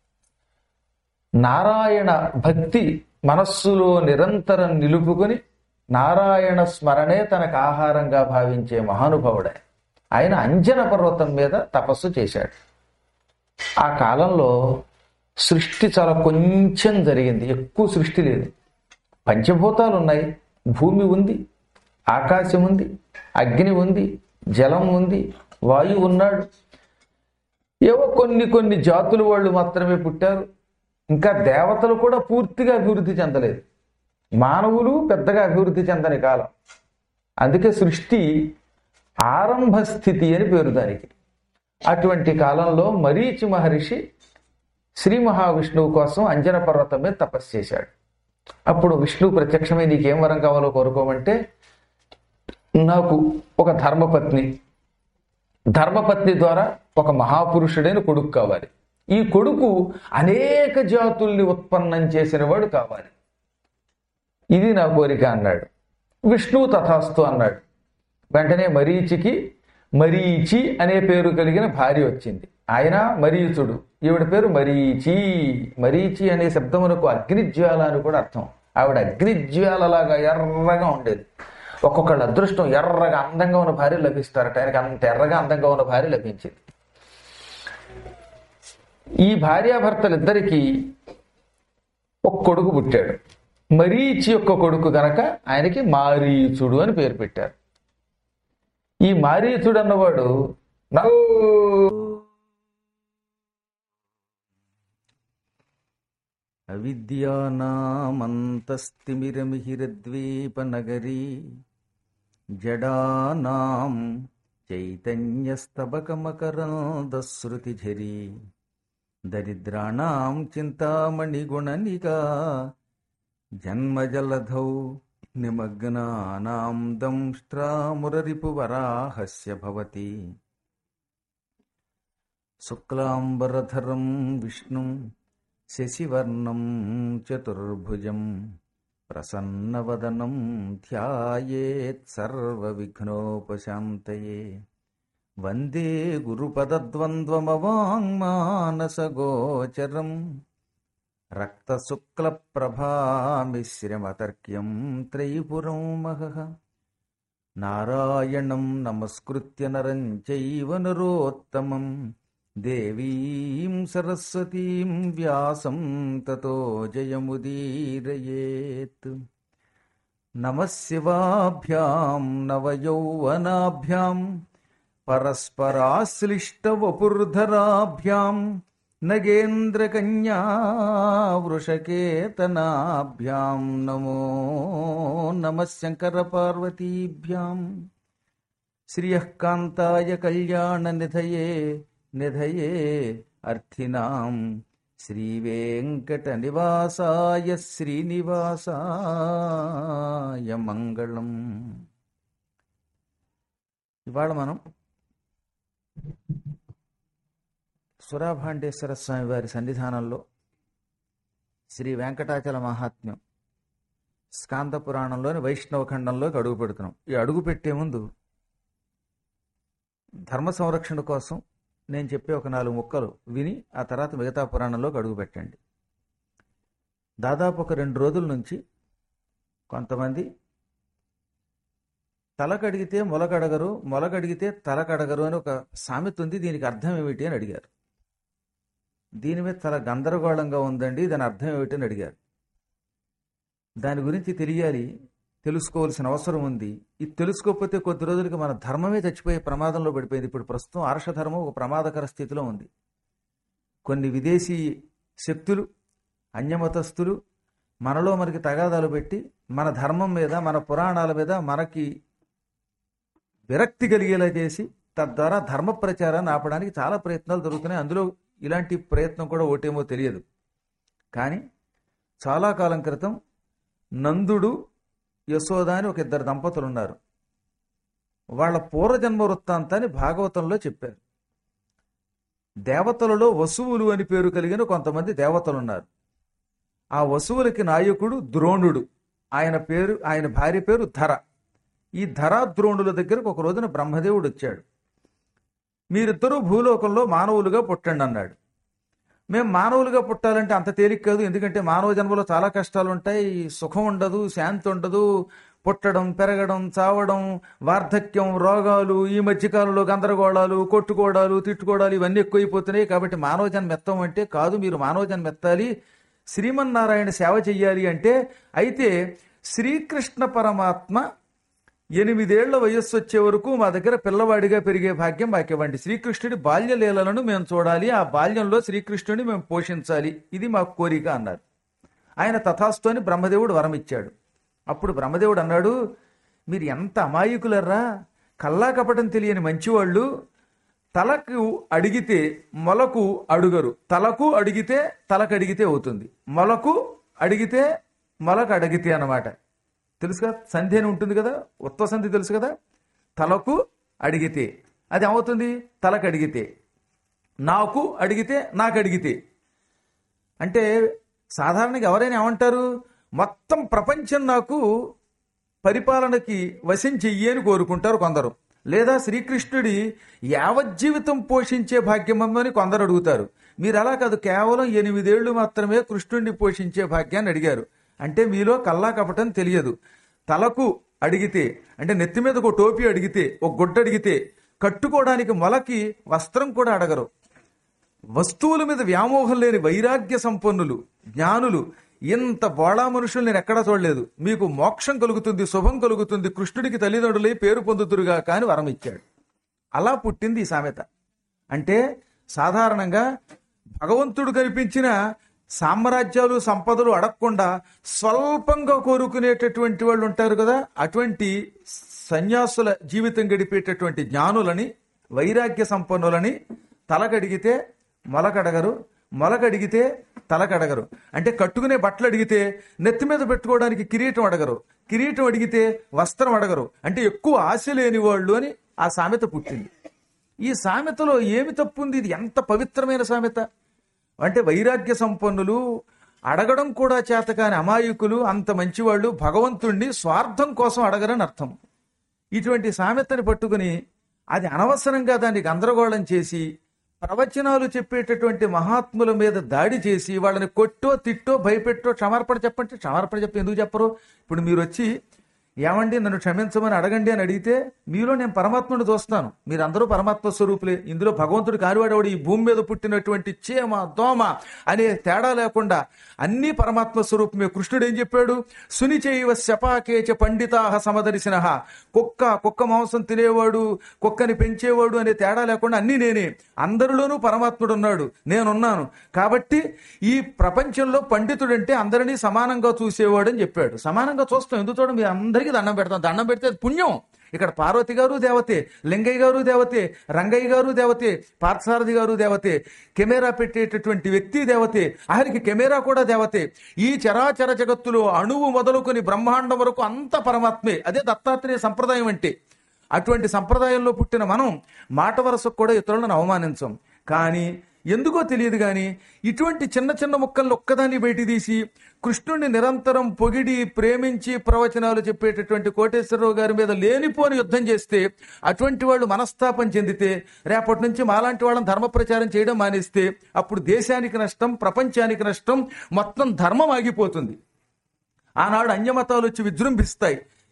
నారాయణ భక్తి మనస్సులో నిరంతరం నిలుపుకొని నారాయణ స్మరణే తనకు ఆహారంగా భావించే మహానుభావుడే ఆయన అంజన పర్వతం మీద తపస్సు చేశాడు ఆ కాలంలో సృష్టి చాలా కొంచెం జరిగింది ఎక్కువ సృష్టి లేదు పంచభూతాలు ఉన్నాయి భూమి ఉంది ఆకాశం ఉంది అగ్ని ఉంది జలం ఉంది వాయువు ఉన్నాడు ఏవో కొన్ని కొన్ని జాతులు వాళ్ళు మాత్రమే పుట్టారు ఇంకా దేవతలు కూడా పూర్తిగా అభివృద్ధి చెందలేదు మానవులు పెద్దగా అభివృద్ధి చెందని కాలం అందుకే సృష్టి ఆరంభ స్థితి అని పేరు దానికి అటువంటి కాలంలో మరీచి మహర్షి శ్రీ మహావిష్ణువు కోసం అంజన పర్వతం మీద తపస్సు చేశాడు అప్పుడు విష్ణువు ప్రత్యక్షమై నీకేం వరం కావాలో కోరుకోమంటే నాకు ఒక ధర్మపత్ని ధర్మపత్ని ద్వారా ఒక మహాపురుషుడైన కొడుకు కావాలి ఈ కొడుకు అనేక జాతుల్ని ఉత్పన్నం చేసిన వాడు కావాలి ఇది నా కోరిక అన్నాడు విష్ణువు తథాస్తు అన్నాడు వెంటనే మరీచికి మరీచి అనే పేరు కలిగిన భార్య వచ్చింది ఆయన మరీచుడు ఈవిడ పేరు మరీచి మరీచి అనే శబ్దమునకు అగ్నిజ్వాల అని కూడా అర్థం ఆవిడ అగ్నిజ్వాలలాగా ఎర్రగా ఉండేది ఒక్కొక్కళ్ళ అదృష్టం ఎర్రగా అందంగా ఉన్న భార్య లభిస్తారట ఆయనకి అంత ఎర్రగా అందంగా ఉన్న భార్య లభించింది ఈ భార్యాభర్తలిద్దరికీ ఒక కొడుకు పుట్టాడు మరీచి యొక్క కొడుకు గనక ఆయనకి మారీచుడు అని పేరు పెట్టారు ఈ మారీచుడు అన్నవాడు నల్ల అవిద్యానామంతస్తిమిరమిహిరద్వీపనగరీ జడానాం చైతన్యస్తబకమకరందశ్రుతిఝరీ దరిద్రాణాం చింతామణిగుణనికా జన్మజలధౌ నిమగ్నానాం దంష్ట్రామురరిపువరాహస్య భవతి శుక్లాంబరధరం విష్ణుం శశివర్ణం చతుర్భుజం ప్రసన్నవదనం ధ్యాయేత్ సర్వవిఘ్నోపశాంతయే వందే గురుపదద్వంద్వమవాङ्మానసగోచరం రక్తశుక్లప్రభామిశ్రమతర్క్యం త్రైపురం మహః నారాయణం నమస్కృత్య నరం చైవ నరోత్తమం దేవీం సరస్వతీం వ్యాసం తతో జయముదీరయేత్ నమः శివాభ్యాం నవయౌవనాభ్యాం పరస్పరాశ్లిష్టవపుర్ధరాభ్యాం నగేంద్రకన్యా వృషకేతనాభ్యాం నమో నమः శంకరపార్వతీభ్యాం శ్రియః కాంతాయ కళ్యాణనిధయే నిధయే అర్థినాం శ్రీవేంకటనివాసాయ శ్రీనివాసాయ మంగళం ఇవాళ మనం సురాభాండేశ్వర స్వామి వారి సన్నిధానంలో శ్రీ వెంకటాచల మహాత్మ్యం స్కాంద పురాణంలోని వైష్ణవ ఖండంలోకి అడుగు పెడుతున్నాం ఈ అడుగు పెట్టే ముందు ధర్మ సంరక్షణ కోసం నేను చెప్పే ఒక నాలుగు ముక్కలు విని ఆ తర్వాత మిగతా పురాణంలోకి అడుగు పెట్టండి దాదాపు ఒక రెండు రోజుల నుంచి కొంతమంది తలకడిగితే మొలకడగరు మొలకడిగితే తలకడగరు అని ఒక సామెత ఉంది దీనికి అర్థం ఏమిటి అని అడిగారు దీని మీద చాలా గందరగోళంగా ఉందండి దాని అర్థం ఏమిటి అని అడిగారు దాని గురించి తెలియాలి తెలుసుకోవాల్సిన అవసరం ఉంది ఇది తెలుసుకోకపోతే కొద్ది రోజులకి మన ధర్మమే చచ్చిపోయే ప్రమాదంలో పడిపోయింది ఇప్పుడు ప్రస్తుతం ఆర్షధర్మం ఒక ప్రమాదకర స్థితిలో ఉంది కొన్ని విదేశీ శక్తులు అన్యమతస్థులు మనలో మనకి తగాదాలు పెట్టి మన ధర్మం మీద మన పురాణాల మీద మనకి విరక్తి కలిగేలా చేసి తద్వారా ధర్మ ప్రచారాన్ని ఆపడానికి చాలా ప్రయత్నాలు జరుగుతున్నాయి అందులో ఇలాంటి ప్రయత్నం కూడా ఒకటేమో తెలియదు కానీ చాలా కాలం క్రితం నందుడు యశోద అని ఒక ఇద్దరు దంపతులు ఉన్నారు వాళ్ళ పూర్వజన్మ వృత్తాంతాన్ని భాగవతంలో చెప్పారు దేవతలలో వసువులు అని పేరు కలిగిన కొంతమంది దేవతలు ఉన్నారు ఆ వసువులకి నాయకుడు ద్రోణుడు ఆయన పేరు ఆయన భార్య పేరు ధర ఈ ధరా ద్రోణుల దగ్గరకు ఒక రోజున బ్రహ్మదేవుడు వచ్చాడు మీరిద్దరూ భూలోకంలో మానవులుగా పుట్టండి అన్నాడు మేము మానవులుగా పుట్టాలంటే అంత తేలిక కాదు ఎందుకంటే మానవ జన్మలో చాలా కష్టాలు ఉంటాయి సుఖం ఉండదు శాంతి ఉండదు పుట్టడం పెరగడం చావడం వార్ధక్యం రోగాలు ఈ మధ్యకాలంలో గందరగోళాలు కొట్టుకోవడాలు తిట్టుకోవడాలు ఇవన్నీ ఎక్కువైపోతున్నాయి కాబట్టి మానవ జన్మ ఎత్తం అంటే కాదు మీరు మానవ జన్మ ఎత్తాలి శ్రీమన్నారాయణ సేవ చెయ్యాలి అంటే అయితే శ్రీకృష్ణ పరమాత్మ ఎనిమిదేళ్ల వయస్సు వచ్చే వరకు మా దగ్గర పిల్లవాడిగా పెరిగే భాగ్యం మాకివ్వండి శ్రీకృష్ణుడి బాల్యలీలలను మేము చూడాలి ఆ బాల్యంలో శ్రీకృష్ణుడిని మేము పోషించాలి ఇది మా కోరిక అన్నారు ఆయన తథాస్తు అని బ్రహ్మదేవుడు వరం ఇచ్చాడు అప్పుడు బ్రహ్మదేవుడు అన్నాడు మీరు ఎంత అమాయకులర్రా కల్లా కపటం తెలియని మంచివాళ్ళు తలకు అడిగితే మొలకు అడుగరు తలకు అడిగితే తలకు అడిగితే అవుతుంది మొలకు అడిగితే మొలకు అడిగితే అన్నమాట తెలుసు కదా సంధి అని ఉంటుంది కదా ఉత్వ సంధి తెలుసు కదా తలకు అడిగితే అది ఏమవుతుంది తలకు అడిగితే నాకు అడిగితే నాకు అడిగితే అంటే సాధారణంగా ఎవరైనా ఏమంటారు మొత్తం ప్రపంచం నాకు పరిపాలనకి వశం చెయ్యి అని కోరుకుంటారు కొందరు లేదా శ్రీకృష్ణుడి యావజ్జీవితం పోషించే భాగ్యమని కొందరు అడుగుతారు మీరు అలా కాదు కేవలం ఎనిమిదేళ్లు మాత్రమే కృష్ణుడిని పోషించే భాగ్యాన్ని అడిగారు అంటే మీలో కల్లా కపటం తెలియదు తలకు అడిగితే అంటే నెత్తి మీద ఒక టోపీ అడిగితే ఒక గుడ్డ అడిగితే కట్టుకోవడానికి మొలకి వస్త్రం కూడా అడగరు వస్తువుల మీద వ్యామోహం లేని వైరాగ్య సంపన్నులు జ్ఞానులు ఇంత బోళా మనుషులు నేను ఎక్కడా చూడలేదు మీకు మోక్షం కలుగుతుంది శుభం కలుగుతుంది కృష్ణుడికి తల్లిదండ్రులై పేరు పొందుతురుగా కాని వరం ఇచ్చాడు అలా పుట్టింది ఈ సామెత అంటే సాధారణంగా భగవంతుడు కల్పించిన సామ్రాజ్యాలు సంపదలు అడగకుండా స్వల్పంగా కోరుకునేటటువంటి వాళ్ళు ఉంటారు కదా అటువంటి సన్యాసుల జీవితం గడిపేటటువంటి జ్ఞానులని వైరాగ్య సంపన్నులని తలకడిగితే మొలకడగరు మొలకడిగితే తలకడగరు అంటే కట్టుకునే బట్టలు అడిగితే నెత్తి మీద పెట్టుకోవడానికి కిరీటం అడగరు కిరీటం అడిగితే వస్త్రం అడగరు అంటే ఎక్కువ ఆశ లేని వాళ్ళు అని ఆ సామెత పుట్టింది ఈ సామెతలో ఏమి తప్పుంది ఇది ఎంత పవిత్రమైన సామెత అంటే వైరాగ్య సంపన్నులు అడగడం కూడా చేతకాని అమాయకులు అంత మంచివాళ్ళు భగవంతుణ్ణి స్వార్థం కోసం అడగరని అర్థం ఇటువంటి సామెతని పట్టుకుని అది అనవసరంగా దాన్ని గందరగోళం చేసి ప్రవచనాలు చెప్పేటటువంటి మహాత్ముల మీద దాడి చేసి వాళ్ళని కొట్టో తిట్టో భయపెట్టో క్షమార్పణ చెప్పంటే క్షమార్పణ చెప్పి ఎందుకు చెప్పరు ఇప్పుడు మీరు వచ్చి ఏమండి నన్ను క్షమించమని అడగండి అని అడిగితే మీలో నేను పరమాత్ముని చూస్తాను మీరందరూ పరమాత్మ స్వరూపులే ఇందులో భగవంతుడు కానివాడేవాడు ఈ భూమి మీద పుట్టినటువంటి చీమ దోమ అనే తేడా లేకుండా అన్ని పరమాత్మ స్వరూపమే కృష్ణుడు ఏం చెప్పాడు సునిచైవ శపాకేచ పండితాహ సమదర్శిన కుక్క కుక్క మాంసం తినేవాడు కుక్కని పెంచేవాడు అనే తేడా లేకుండా అన్ని నేనే అందరిలోనూ పరమాత్ముడు ఉన్నాడు నేనున్నాను కాబట్టి ఈ ప్రపంచంలో పండితుడంటే అందరినీ సమానంగా చూసేవాడు అని చెప్పాడు సమానంగా చూస్తాం ఎందుకు చూడండి మీ అందరికీ దండం పెడతాం దండం పెడితే అది పుణ్యం ఇక్కడ పార్వతి గారు దేవతే లింగయ్య గారు దేవతే రంగయ్య గారు దేవతే పార్థసారథి గారు దేవతే కెమెరా పెట్టేటటువంటి వ్యక్తి దేవతే ఆయనకి కెమెరా కూడా దేవతే ఈ చరాచర జగత్తులో అణువు మొదలుకొని బ్రహ్మాండం వరకు అంత పరమాత్మే అదే దత్తాత్రేయ సంప్రదాయం అంటే అటువంటి సంప్రదాయంలో పుట్టిన మనం మాట వరసకు కూడా ఇతరులను అవమానించం కానీ ఎందుకో తెలియదు కానీ ఇటువంటి చిన్న చిన్న ముక్కలను ఒక్కదాన్ని బయట తీసి కృష్ణుడిని నిరంతరం పొగిడి ప్రేమించి ప్రవచనాలు చెప్పేటటువంటి కోటేశ్వరరావు గారి మీద లేనిపోని యుద్ధం చేస్తే అటువంటి వాళ్ళు మనస్తాపం చెందితే రేపటి నుంచి మాలాంటి వాళ్ళని ధర్మ ప్రచారం చేయడం మానేస్తే అప్పుడు దేశానికి నష్టం ప్రపంచానికి నష్టం మొత్తం ధర్మం ఆగిపోతుంది ఆనాడు అన్యమతాలు వచ్చి విజృంభిస్తాయి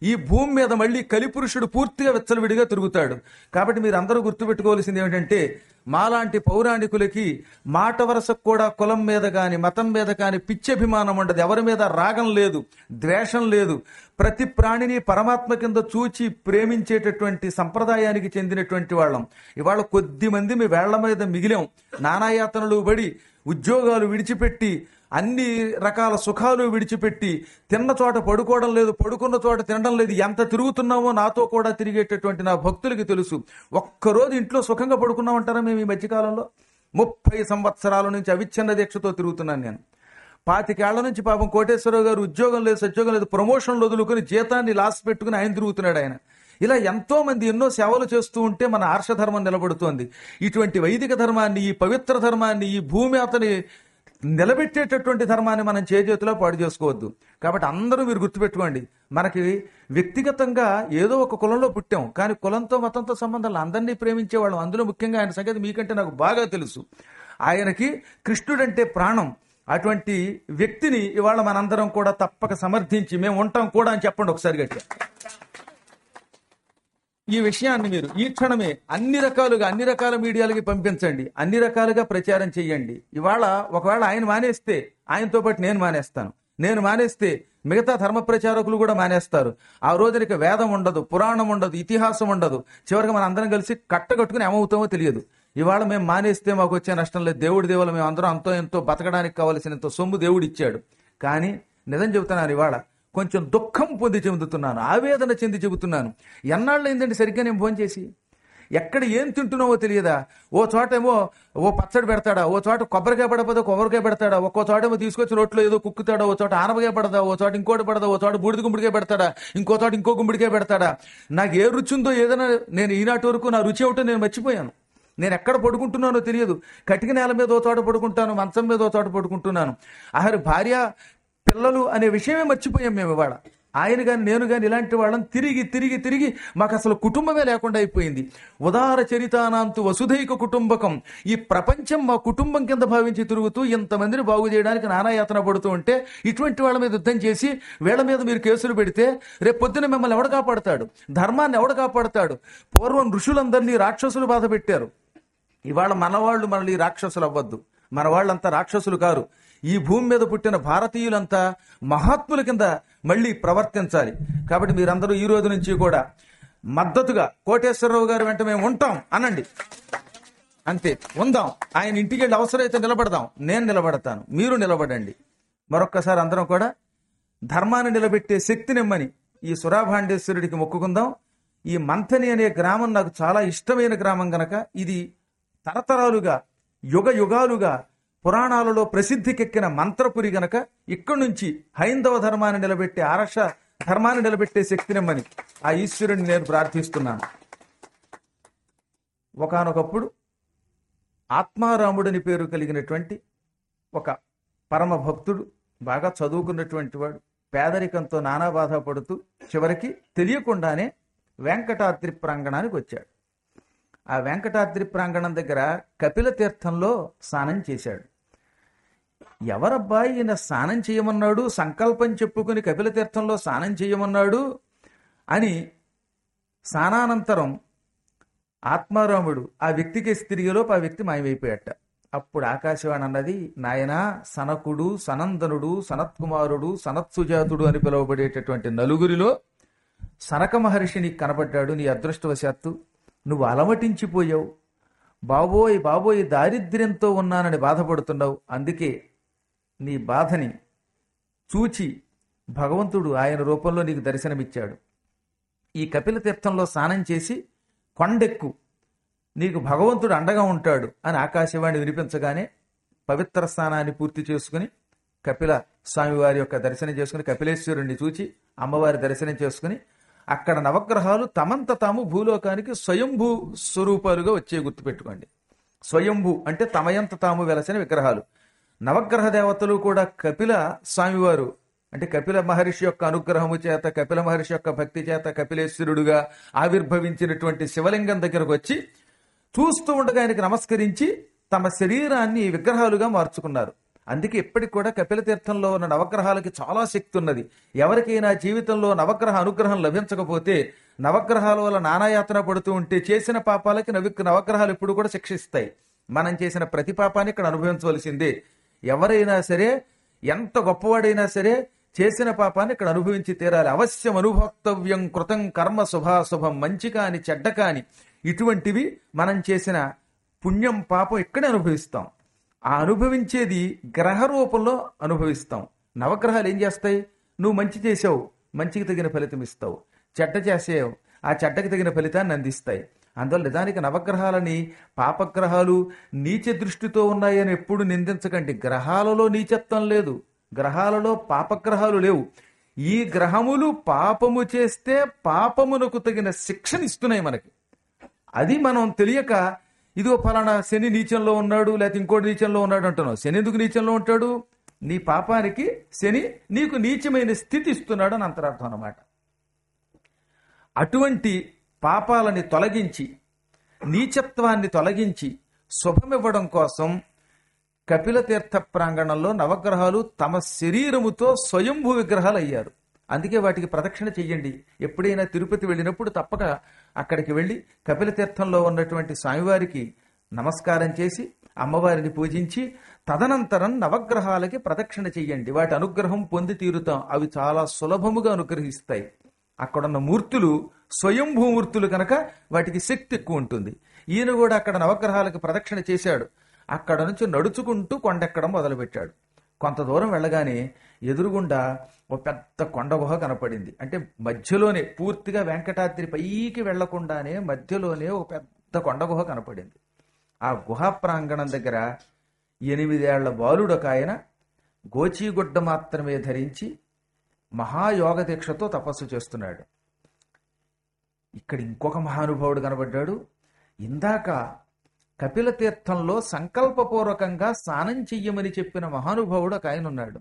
ఈ భూమి మీద మళ్ళీ కలిపురుషుడు పూర్తిగా విచ్చలవిడిగా తిరుగుతాడు కాబట్టి మీరు అందరూ గుర్తుపెట్టుకోవాల్సింది ఏమిటంటే మాలాంటి పౌరాణికులకి మాట వరసకు కూడా కులం మీద కాని మతం మీద కాని పిచ్చభిమానం ఉండదు ఎవరి మీద రాగం లేదు ద్వేషం లేదు ప్రతి ప్రాణిని పరమాత్మ కింద చూచి ప్రేమించేటటువంటి సంప్రదాయానికి చెందినటువంటి వాళ్ళం ఇవాళ కొద్ది మంది మీ వేళ్ల మీద మిగిలాం నానాయాతనలు పడి ఉద్యోగాలు విడిచిపెట్టి అన్ని రకాల సుఖాలు విడిచిపెట్టి తిన్న చోట పడుకోవడం లేదు పడుకున్న చోట తినడం లేదు ఎంత తిరుగుతున్నామో నాతో కూడా తిరిగేటటువంటి నా భక్తులకి తెలుసు ఒక్కరోజు ఇంట్లో సుఖంగా పడుకున్నామంటారా మేము ఈ మధ్యకాలంలో ముప్పై సంవత్సరాల నుంచి అవిచ్ఛిన్న దీక్షతో తిరుగుతున్నాను నేను పాతికేళ్ల నుంచి పాపం కోటేశ్వరరావు గారు ఉద్యోగం లేదు సద్యోగం లేదు ప్రమోషన్లు వదులుకొని జీతాన్ని లాస్ పెట్టుకుని ఆయన తిరుగుతున్నాడు ఆయన ఇలా ఎంతో మంది ఎన్నో సేవలు చేస్తూ ఉంటే మన ఆర్షధర్మం నిలబడుతోంది ఇటువంటి వైదిక ధర్మాన్ని ఈ పవిత్ర ధర్మాన్ని ఈ భూమి అతని నిలబెట్టేటటువంటి ధర్మాన్ని మనం చేజేతిలో పాడు చేసుకోవద్దు కాబట్టి అందరూ మీరు గుర్తుపెట్టుకోండి మనకి వ్యక్తిగతంగా ఏదో ఒక కులంలో పుట్టాం కానీ కులంతో మతంతో సంబంధాలు అందరినీ ప్రేమించేవాళ్ళం అందులో ముఖ్యంగా ఆయన సంగతి మీకంటే నాకు బాగా తెలుసు ఆయనకి కృష్ణుడంటే ప్రాణం అటువంటి వ్యక్తిని ఇవాళ మనందరం కూడా తప్పక సమర్థించి మేము ఉంటాం కూడా అని చెప్పండి ఒకసారి గట్టిగా ఈ విషయాన్ని మీరు ఈ క్షణమే అన్ని రకాలుగా అన్ని రకాల మీడియాలకి పంపించండి అన్ని రకాలుగా ప్రచారం చేయండి ఇవాళ ఒకవేళ ఆయన మానేస్తే ఆయనతో పాటు నేను మానేస్తాను నేను మానేస్తే మిగతా ధర్మ ప్రచారకులు కూడా మానేస్తారు ఆ రోజునికి వేదం ఉండదు పురాణం ఉండదు ఇతిహాసం ఉండదు చివరికి మన అందరం కలిసి కట్టగట్టుకుని ఏమవుతామో తెలియదు ఇవాళ మేము మానేస్తే మాకు వచ్చే నష్టం లేదు దేవుడి దేవుల మేము అందరం అంతో ఎంతో బతకడానికి కావలసినంత సొమ్ము దేవుడు ఇచ్చాడు కానీ నిజం చెబుతున్నాను ఇవాళ కొంచెం దుఃఖం పొంది చెందుతున్నాను ఆవేదన చెంది చెబుతున్నాను ఎన్నాళ్ళు అయిందండి సరిగ్గా నేను ఫోన్ చేసి ఎక్కడ ఏం తింటున్నావో తెలియదా ఓ చోట ఏమో ఓ పచ్చడి పెడతాడా ఓ చోట కొబ్బరికాయ పడపోతే కొబ్బరికాయ పెడతాడా ఒక్కో చోట ఏమో తీసుకొచ్చి రోట్లో ఏదో కుక్కుతాడా ఓ చోట ఆనపకాయ పడదా ఓ చోట ఇంకోటి పడదా ఓ చోట బూడిద గుమ్మడికాయ పెడతాడా ఇంకో చోట ఇంకో గుమ్మడికాయ పెడతాడా నాకు ఏ రుచి ఉందో ఏదైనా నేను ఈనాటి వరకు నా రుచి ఏమిటో నేను మర్చిపోయాను నేను ఎక్కడ పడుకుంటున్నానో తెలియదు కటిక నేల మీద ఓ చోట పడుకుంటాను మంచం మీద ఓ చోట పడుకుంటున్నాను ఆఖరి భార్య పిల్లలు అనే విషయమే మర్చిపోయాం మేము ఇవాళ ఆయన కానీ నేను కానీ ఇలాంటి వాళ్ళని తిరిగి తిరిగి తిరిగి మాకు అసలు కుటుంబమే లేకుండా అయిపోయింది ఉదార చరితానాంతు వసుధైక కుటుంబకం ఈ ప్రపంచం మా కుటుంబం కింద భావించి తిరుగుతూ ఇంతమందిని బాగు చేయడానికి నానాయాతన పడుతూ ఉంటే ఇటువంటి వాళ్ళ మీద యుద్ధం చేసి వీళ్ళ మీద మీరు కేసులు పెడితే రేపు పొద్దున మిమ్మల్ని ఎవడ కాపాడతాడు ధర్మాన్ని ఎవడ కాపాడతాడు పూర్వం ఋషులందరినీ రాక్షసులు బాధ పెట్టారు ఇవాళ మనవాళ్ళు మనల్ని రాక్షసులు అవ్వద్దు మన వాళ్ళంతా రాక్షసులు కారు ఈ భూమి మీద పుట్టిన భారతీయులంతా మహాత్ముల కింద మళ్ళీ ప్రవర్తించాలి కాబట్టి మీరందరూ ఈ రోజు నుంచి కూడా మద్దతుగా కోటేశ్వరరావు గారి వెంట మేము ఉంటాం అనండి అంతే ఉందాం ఆయన ఇంటికి వెళ్ళి అవసరమైతే నిలబడదాం నేను నిలబడతాను మీరు నిలబడండి మరొక్కసారి అందరం కూడా ధర్మాన్ని నిలబెట్టే శక్తినిమ్మని ఈ సురాభాండేశ్వరుడికి మొక్కుకుందాం ఈ మంథని అనే గ్రామం నాకు చాలా ఇష్టమైన గ్రామం గనక ఇది తరతరాలుగా యుగ యుగాలుగా పురాణాలలో ప్రసిద్ధికెక్కిన మంత్రపురి గనక ఇక్కడి నుంచి హైందవ ధర్మాన్ని నిలబెట్టే ఆరక్ష ధర్మాన్ని నిలబెట్టే శక్తినిమ్మని ఆ ఈశ్వరుని నేను ప్రార్థిస్తున్నాను ఒకానొకప్పుడు ఆత్మారాముడని పేరు కలిగినటువంటి ఒక పరమ భక్తుడు బాగా చదువుకున్నటువంటి వాడు పేదరికంతో నానా బాధ పడుతూ చివరికి తెలియకుండానే వెంకటాద్రి ప్రాంగణానికి వచ్చాడు ఆ వెంకటాద్రి ప్రాంగణం దగ్గర కపిల తీర్థంలో స్నానం చేశాడు ఎవరబ్బా ఈయన స్నానం చేయమన్నాడు సంకల్పం చెప్పుకుని కపిల తీర్థంలో స్నానం చేయమన్నాడు అని స్నానానంతరం ఆత్మారాముడు ఆ వ్యక్తికి తిరిగేలోపు ఆ వ్యక్తి మాయమైపోయాట అప్పుడు ఆకాశవాణి అన్నది నాయనా సనకుడు సనందనుడు సనత్కుమారుడు సనత్సుజాతుడు అని పిలువబడేటటువంటి నలుగురిలో సనక మహర్షి నీకు కనపడ్డాడు నీ అదృష్టవశాత్తు నువ్వు అలమటించిపోయావు బాబోయ్ బాబోయ్ దారిద్ర్యంతో ఉన్నానని బాధపడుతున్నావు అందుకే నీ బాధని చూచి భగవంతుడు ఆయన రూపంలో నీకు దర్శనమిచ్చాడు ఈ కపిల తీర్థంలో స్నానం చేసి కొండెక్కు నీకు భగవంతుడు అండగా ఉంటాడు అని ఆకాశవాణి వినిపించగానే పవిత్ర స్నానాన్ని పూర్తి చేసుకుని కపిల స్వామివారి యొక్క దర్శనం చేసుకుని కపిలేశ్వరుణ్ణి చూచి అమ్మవారి దర్శనం చేసుకుని అక్కడ నవగ్రహాలు తమంత తాము భూలోకానికి స్వయంభూ స్వరూపాలుగా వచ్చే గుర్తుపెట్టుకోండి స్వయంభూ అంటే తమయంత తాము వెలసిన విగ్రహాలు నవగ్రహ దేవతలు కూడా కపిల స్వామివారు అంటే కపిల మహర్షి యొక్క అనుగ్రహము చేత కపిల మహర్షి యొక్క భక్తి చేత కపిలేశ్వరుడుగా ఆవిర్భవించినటువంటి శివలింగం దగ్గరకు వచ్చి చూస్తూ ఉండగా ఆయనకి నమస్కరించి తమ శరీరాన్ని విగ్రహాలుగా మార్చుకున్నారు అందుకే ఇప్పటికి కూడా కపిల తీర్థంలో ఉన్న నవగ్రహాలకి చాలా శక్తి ఉన్నది ఎవరికైనా జీవితంలో నవగ్రహ అనుగ్రహం లభించకపోతే నవగ్రహాల వల్ల నానాయాతన పడుతూ ఉంటే చేసిన పాపాలకి నవి నవగ్రహాలు ఎప్పుడు కూడా శిక్షిస్తాయి మనం చేసిన ప్రతి పాపాన్ని ఇక్కడ అనుభవించవలసిందే ఎవరైనా సరే ఎంత గొప్పవాడైనా సరే చేసిన పాపాన్ని ఇక్కడ అనుభవించి తీరాలి అవశ్యం అనుభోక్తవ్యం కృతం కర్మ శుభాశుభం మంచి కాని చెడ్డ కాని ఇటువంటివి మనం చేసిన పుణ్యం పాపం ఇక్కడే అనుభవిస్తాం ఆ అనుభవించేది గ్రహ రూపంలో అనుభవిస్తాం నవగ్రహాలు ఏం చేస్తాయి నువ్వు మంచి చేసావు మంచికి తగిన ఫలితం ఇస్తావు చెడ్డ చేసావు ఆ చెడ్డకి తగిన ఫలితాన్ని అందిస్తాయి అందువల్ల నిజానికి నవగ్రహాలని పాపగ్రహాలు నీచ దృష్టితో ఉన్నాయని ఎప్పుడు నిందించకండి గ్రహాలలో నీచత్వం లేదు గ్రహాలలో పాపగ్రహాలు లేవు ఈ గ్రహములు పాపము చేస్తే పాపమునకు తగిన శిక్షణ ఇస్తున్నాయి మనకి అది మనం తెలియక ఇదిగో ఫలానా శని నీచంలో ఉన్నాడు లేకపోతే ఇంకోటి నీచంలో ఉన్నాడు అంటున్నావు శని ఎందుకు నీచంలో ఉంటాడు నీ పాపానికి శని నీకు నీచమైన స్థితి ఇస్తున్నాడు అని అంతరార్థం అన్నమాట అటువంటి పాపాలని తొలగించి నీచత్వాన్ని తొలగించి శుభమివ్వడం కోసం కపిల తీర్థ ప్రాంగణంలో నవగ్రహాలు తమ శరీరముతో స్వయంభూ విగ్రహాలు అయ్యారు అందుకే వాటికి ప్రదక్షిణ చెయ్యండి ఎప్పుడైనా తిరుపతి వెళ్ళినప్పుడు తప్పక అక్కడికి వెళ్ళి కపిల తీర్థంలో ఉన్నటువంటి స్వామివారికి నమస్కారం చేసి అమ్మవారిని పూజించి తదనంతరం నవగ్రహాలకి ప్రదక్షిణ చెయ్యండి వాటి అనుగ్రహం పొంది తీరుతాం అవి చాలా సులభముగా అనుగ్రహిస్తాయి అక్కడున్న మూర్తులు స్వయంభూమూర్తులు కనుక వాటికి శక్తి ఎక్కువ ఉంటుంది ఈయన కూడా అక్కడ నవగ్రహాలకు ప్రదక్షిణ చేశాడు అక్కడ నుంచి నడుచుకుంటూ కొండెక్కడం మొదలుపెట్టాడు కొంత దూరం వెళ్ళగానే ఎదురుగుండా ఒక పెద్ద కొండ గుహ కనపడింది అంటే మధ్యలోనే పూర్తిగా వెంకటాద్రి పైకి వెళ్లకుండానే మధ్యలోనే ఒక పెద్ద కొండ గుహ కనపడింది ఆ గుహ ప్రాంగణం దగ్గర ఎనిమిదేళ్ల బాలుడు ఒక ఆయన గోచీగుడ్డ మాత్రమే ధరించి మహాయోగ దీక్షతో తపస్సు చేస్తున్నాడు ఇక్కడ ఇంకొక మహానుభావుడు కనబడ్డాడు ఇందాక కపిల తీర్థంలో సంకల్పపూర్వకంగా స్నానం చెయ్యమని చెప్పిన మహానుభావుడు ఒక ఆయన ఉన్నాడు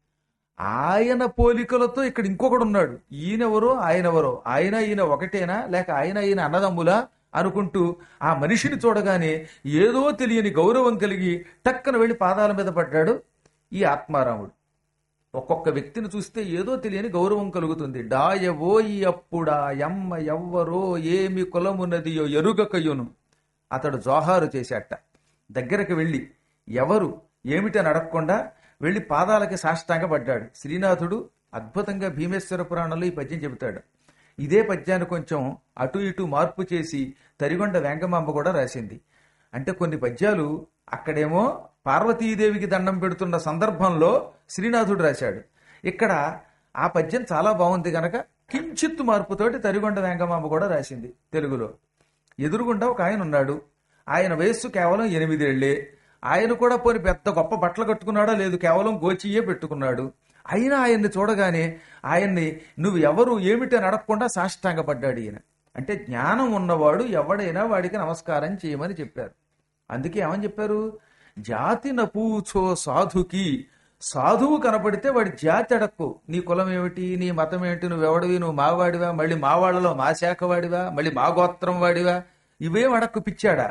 ఆయన పోలికలతో ఇక్కడ ఇంకొకడు ఉన్నాడు ఈయనెవరో ఆయనెవరో ఆయన ఈయన ఒకటేనా లేక ఆయన ఈయన అన్నదమ్ములా అనుకుంటూ ఆ మనిషిని చూడగానే ఏదో తెలియని గౌరవం కలిగి టక్కన వెళ్లి పాదాల మీద పడ్డాడు ఈ ఆత్మారాముడు ఒక్కొక్క వ్యక్తిని చూస్తే ఏదో తెలియని గౌరవం కలుగుతుంది డాయవో ఈ అప్పుడా ఎమ్మ ఎవ్వరో ఏమి కులమున్నదియో ఎరుగకయును అతడు జోహారు చేశాట దగ్గరకు వెళ్ళి ఎవరు ఏమిటని అడగకుండా వెళ్ళి పాదాలకి సాష్టాంగ పడ్డాడు శ్రీనాథుడు అద్భుతంగా భీమేశ్వర పురాణంలో ఈ పద్యం చెబుతాడు ఇదే పద్యాన్ని కొంచెం అటు ఇటు మార్పు చేసి తరిగొండ వెంగమాంబ కూడా రాసింది అంటే కొన్ని పద్యాలు అక్కడేమో పార్వతీదేవికి దండం పెడుతున్న సందర్భంలో శ్రీనాథుడు రాశాడు ఇక్కడ ఆ పద్యం చాలా బాగుంది గనక కించిత్తు మార్పుతోటి తరిగొండ వెంగమాంబ కూడా రాసింది తెలుగులో ఎదురుగుండా ఒక ఆయన ఉన్నాడు ఆయన వయస్సు కేవలం ఎనిమిదేళ్లే ఆయన కూడా పోని పెద్ద గొప్ప బట్టలు కట్టుకున్నాడా లేదు కేవలం గోచియే పెట్టుకున్నాడు అయినా ఆయన్ని చూడగానే ఆయన్ని నువ్వు ఎవరు ఏమిటి అని అడగకుండా సాష్టాంగపడ్డాడు ఈయన అంటే జ్ఞానం ఉన్నవాడు ఎవడైనా వాడికి నమస్కారం చేయమని చెప్పారు అందుకే ఏమని చెప్పారు జాతి నపూచో సాధుకి సాధువు కనపడితే వాడి జాతి అడక్కు నీ కులం ఏమిటి నీ మతం ఏమిటి నువ్వు ఎవడివి నువ్వు మావాడివా మళ్ళీ మా వాళ్ళలో మా శాఖ వాడివా మళ్ళీ మా గోత్రం వాడివా ఇవేం అడక్కు పిచ్చాడా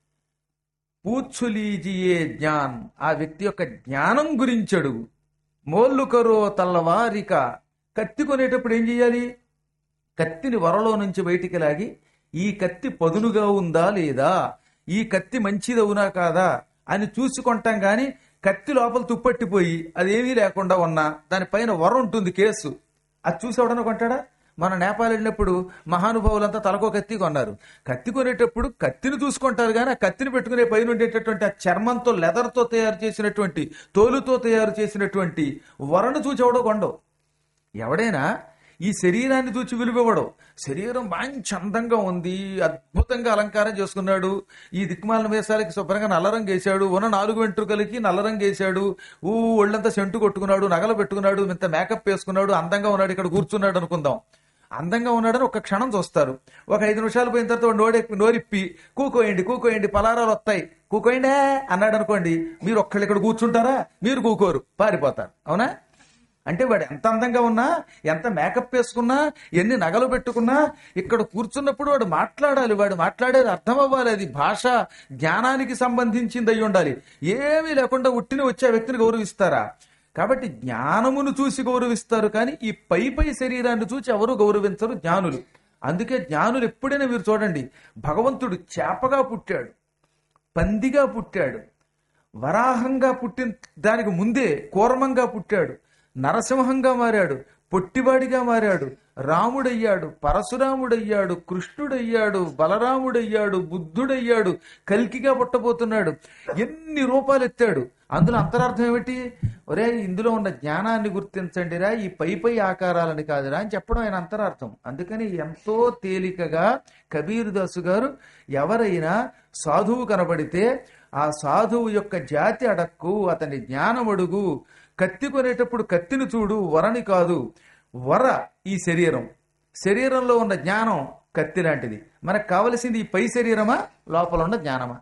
పూచ్చులీజియే జ్ఞాన్ ఆ వ్యక్తి యొక్క జ్ఞానం గురించడు మోల్లుకరో తల్లవారిక కత్తి కొనేటప్పుడు ఏం చేయాలి కత్తిని వరలో నుంచి బయటికి లాగి ఈ కత్తి పదునుగా ఉందా లేదా ఈ కత్తి మంచిదవునా కాదా అని చూసుకుంటాం గాని కత్తి లోపల తుప్పట్టిపోయి అదేమీ లేకుండా ఉన్నా దానిపైన వర ఉంటుంది కేసు అది చూసి ఎవడన్నా కొంటాడా మన నేపాల్ వెళ్ళినప్పుడు మహానుభావులంతా తలకో కత్తి కొన్నారు కత్తి కొనేటప్పుడు కత్తిని చూసుకుంటారు కానీ ఆ కత్తిని పెట్టుకునే పైన ఉండేటటువంటి ఆ చర్మంతో లెదర్తో తయారు చేసినటువంటి తోలుతో తయారు చేసినటువంటి వరను చూసి ఎవడో కొండవు ఎవడైనా ఈ శరీరాన్ని చూచి విలువివ్వడు శరీరం మంచి అందంగా ఉంది అద్భుతంగా అలంకారం చేసుకున్నాడు ఈ దిక్మాల వేసాలకి శుభ్రంగా నల్లరంగు వేశాడు ఉన్న నాలుగు వెంట్రుకలకి నల్లరంగు వేశాడు ఊ ఒళ్ళంతా సెంటు కొట్టుకున్నాడు నగలు పెట్టుకున్నాడు ఇంత మేకప్ వేసుకున్నాడు అందంగా ఉన్నాడు ఇక్కడ కూర్చున్నాడు అనుకుందాం అందంగా ఉన్నాడని ఒక క్షణం చూస్తారు ఒక ఐదు నిమిషాలు పోయిన తర్వాత వాడు నోడె నోరిప్పి కూకోయండి కూకోయండి పలారాలు వస్తాయి కూకోయండే అన్నాడు అనుకోండి మీరు ఒక్కళ్ళు ఇక్కడ కూర్చుంటారా మీరు కూకోరు పారిపోతారు అవునా అంటే వాడు ఎంత అందంగా ఉన్నా ఎంత మేకప్ వేసుకున్నా ఎన్ని నగలు పెట్టుకున్నా ఇక్కడ కూర్చున్నప్పుడు వాడు మాట్లాడాలి వాడు మాట్లాడేది అర్థం అవ్వాలి అది భాష జ్ఞానానికి సంబంధించింది అయి ఉండాలి ఏమీ లేకుండా ఉట్టిని వచ్చే వ్యక్తిని గౌరవిస్తారా కాబట్టి జ్ఞానమును చూసి గౌరవిస్తారు కానీ ఈ పై పై శరీరాన్ని చూసి ఎవరు గౌరవించరు జ్ఞానులు అందుకే జ్ఞానులు ఎప్పుడైనా మీరు చూడండి భగవంతుడు చేపగా పుట్టాడు పందిగా పుట్టాడు వరాహంగా పుట్టిన దానికి ముందే కూర్మంగా పుట్టాడు నరసింహంగా మారాడు పొట్టివాడిగా మారాడు రాముడయ్యాడు పరశురాముడయ్యాడు కృష్ణుడయ్యాడు బలరాముడయ్యాడు బుద్ధుడయ్యాడు కల్కిగా పుట్టబోతున్నాడు ఎన్ని రూపాలు ఎత్తాడు అందులో అంతరార్థం ఏమిటి ఒరే ఇందులో ఉన్న జ్ఞానాన్ని గుర్తించండిరా ఈ పై పై ఆకారాలని కాదురా అని చెప్పడం ఆయన అంతరార్థం అందుకని ఎంతో తేలికగా కబీర్ దాసు గారు ఎవరైనా సాధువు కనబడితే ఆ సాధువు యొక్క జాతి అడక్కు అతని జ్ఞానం అడుగు కత్తి కొనేటప్పుడు కత్తిని చూడు వరని కాదు వర ఈ శరీరం శరీరంలో ఉన్న జ్ఞానం కత్తి లాంటిది మనకు కావలసింది ఈ పై శరీరమా లోపల ఉన్న జ్ఞానమా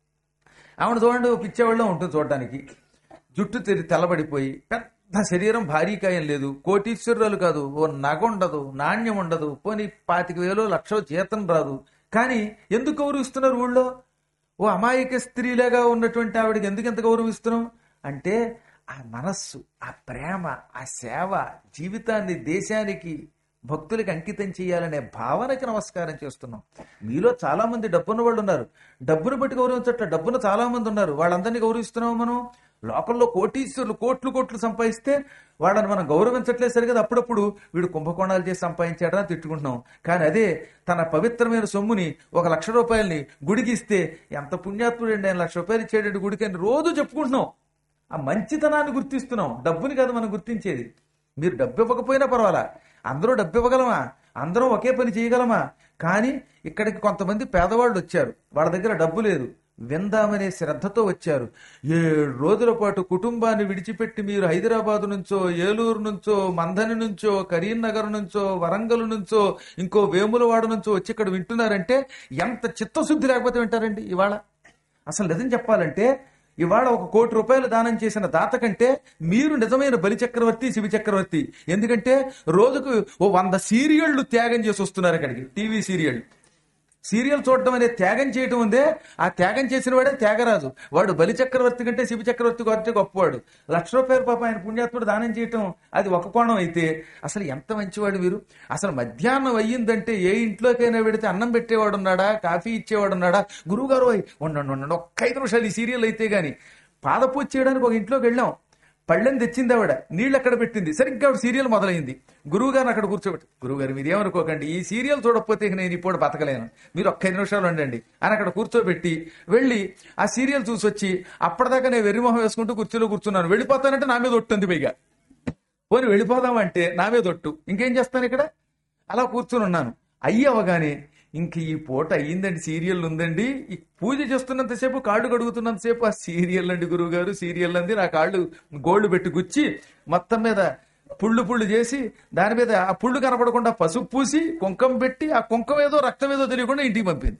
ఆవిడ చూడండి ఓ పిచ్చేవాళ్ళం ఉంటుంది చూడడానికి జుట్టు తెరి తెల్లబడిపోయి పెద్ద శరీరం భారీకాయం లేదు కోటీశ్వరురాలు కాదు ఓ నగ ఉండదు నాణ్యం ఉండదు పోనీ పాతిక వేలు లక్ష జీతం రాదు కానీ ఎందుకు గౌరవిస్తున్నారు ఊళ్ళో ఓ అమాయక స్త్రీలాగా ఉన్నటువంటి ఆవిడకి ఎందుకు ఎంత గౌరవిస్తున్నాం అంటే ఆ మనస్సు ఆ ప్రేమ ఆ సేవ జీవితాన్ని దేశానికి భక్తులకి అంకితం చేయాలనే భావనకి నమస్కారం చేస్తున్నాం మీలో చాలా మంది డబ్బున్న వాళ్ళు ఉన్నారు డబ్బును బట్టి గౌరవించట్ల డబ్బును చాలా మంది ఉన్నారు వాళ్ళందరినీ గౌరవిస్తున్నాం మనం లోకల్లో కోటీశ్వరులు కోట్లు కోట్లు సంపాదిస్తే వాళ్ళని మనం గౌరవించట్లేదు సరిగా అప్పుడప్పుడు వీడు కుంభకోణాలు చేసి సంపాదించాడా అని తిట్టుకుంటున్నాం కానీ అదే తన పవిత్రమైన సొమ్ముని ఒక లక్ష రూపాయలని గుడికి ఇస్తే ఎంత పుణ్యాత్ముడు ఆయన లక్ష రూపాయలు ఇచ్చేటట్టు గుడికి అని రోజు చెప్పుకుంటున్నాం ఆ మంచితనాన్ని గుర్తిస్తున్నాం డబ్బుని కాదు మనం గుర్తించేది మీరు డబ్బు ఇవ్వకపోయినా పర్వాలా అందరూ డబ్బు ఇవ్వగలమా అందరం ఒకే పని చేయగలమా కానీ ఇక్కడికి కొంతమంది పేదవాళ్ళు వచ్చారు వాళ్ళ దగ్గర డబ్బు లేదు విందామనే శ్రద్ధతో వచ్చారు ఏడు రోజుల పాటు కుటుంబాన్ని విడిచిపెట్టి మీరు హైదరాబాద్ నుంచో ఏలూరు నుంచో మందని నుంచో కరీంనగర్ నుంచో వరంగల్ నుంచో ఇంకో వేములవాడ నుంచో వచ్చి ఇక్కడ వింటున్నారంటే ఎంత చిత్తశుద్ధి లేకపోతే వింటారండి ఇవాళ అసలు నిజం చెప్పాలంటే ఇవాళ ఒక కోటి రూపాయలు దానం చేసిన దాత కంటే మీరు నిజమైన బలి చక్రవర్తి శివ చక్రవర్తి ఎందుకంటే రోజుకు ఓ వంద సీరియళ్లు త్యాగం చేసి వస్తున్నారు ఇక్కడికి టీవీ సీరియల్ సీరియల్ చూడడం అనే త్యాగం చేయటం ఉందే ఆ త్యాగం చేసిన వాడే త్యాగరాజు వాడు బలి చక్రవర్తి కంటే శివ చక్రవర్తి కంటే గొప్పవాడు లక్ష రూపాయల పాప ఆయన పుణ్యాత్ముడు దానం చేయటం అది ఒక కోణం అయితే అసలు ఎంత మంచివాడు వీరు అసలు మధ్యాహ్నం అయ్యిందంటే ఏ ఇంట్లోకైనా పెడితే అన్నం పెట్టేవాడు ఉన్నాడా కాఫీ ఇచ్చేవాడు ఉన్నాడా గురువుగారు ఓయ్ ఉండండి ఉండండి ఒక్క ఐదు నిమిషాలు ఈ సీరియల్ అయితే గాని పాదపూజ చేయడానికి ఒక ఇంట్లోకి వెళ్ళాం పళ్ళెని తెచ్చింది ఆవిడ నీళ్ళు అక్కడ పెట్టింది సరిగ్గా ఆవిడ సీరియల్ మొదలైంది గురువు గారిని అక్కడ కూర్చోబెట్టి గురువు గారు మీరు ఏమనుకోకండి ఈ సీరియల్ చూడకపోతే ఇక నేను ఇప్పుడు బతకలేను మీరు ఒక్క ఐదు నిమిషాలు ఉండండి అని అక్కడ కూర్చోబెట్టి వెళ్ళి ఆ సీరియల్ చూసి వచ్చి అప్పటిదాకా నేను వెర్రిమొహం వేసుకుంటూ కుర్చీలో కూర్చున్నాను వెళ్ళిపోతానంటే నా మీద ఒట్టుంది పైగా పోనీ వెళ్ళిపోదామంటే నా మీద ఒట్టు ఇంకేం చేస్తాను ఇక్కడ అలా కూర్చుని ఉన్నాను అయ్యి అవగానే ఇంక ఈ పూట అయ్యిందండి సీరియల్ ఉందండి ఈ పూజ చేస్తున్నంతసేపు కాళ్ళు కడుగుతున్నంతసేపు ఆ సీరియల్ అండి గురువు గారు సీరియల్ అంది నా కాళ్ళు గోల్డ్ పెట్టి గుచ్చి మొత్తం మీద పుళ్ళు పుళ్ళు చేసి దాని మీద ఆ పుళ్ళు కనపడకుండా పసుపు పూసి కుంకం పెట్టి ఆ కుంకం ఏదో రక్తం ఏదో తెలియకుండా ఇంటికి పంపింది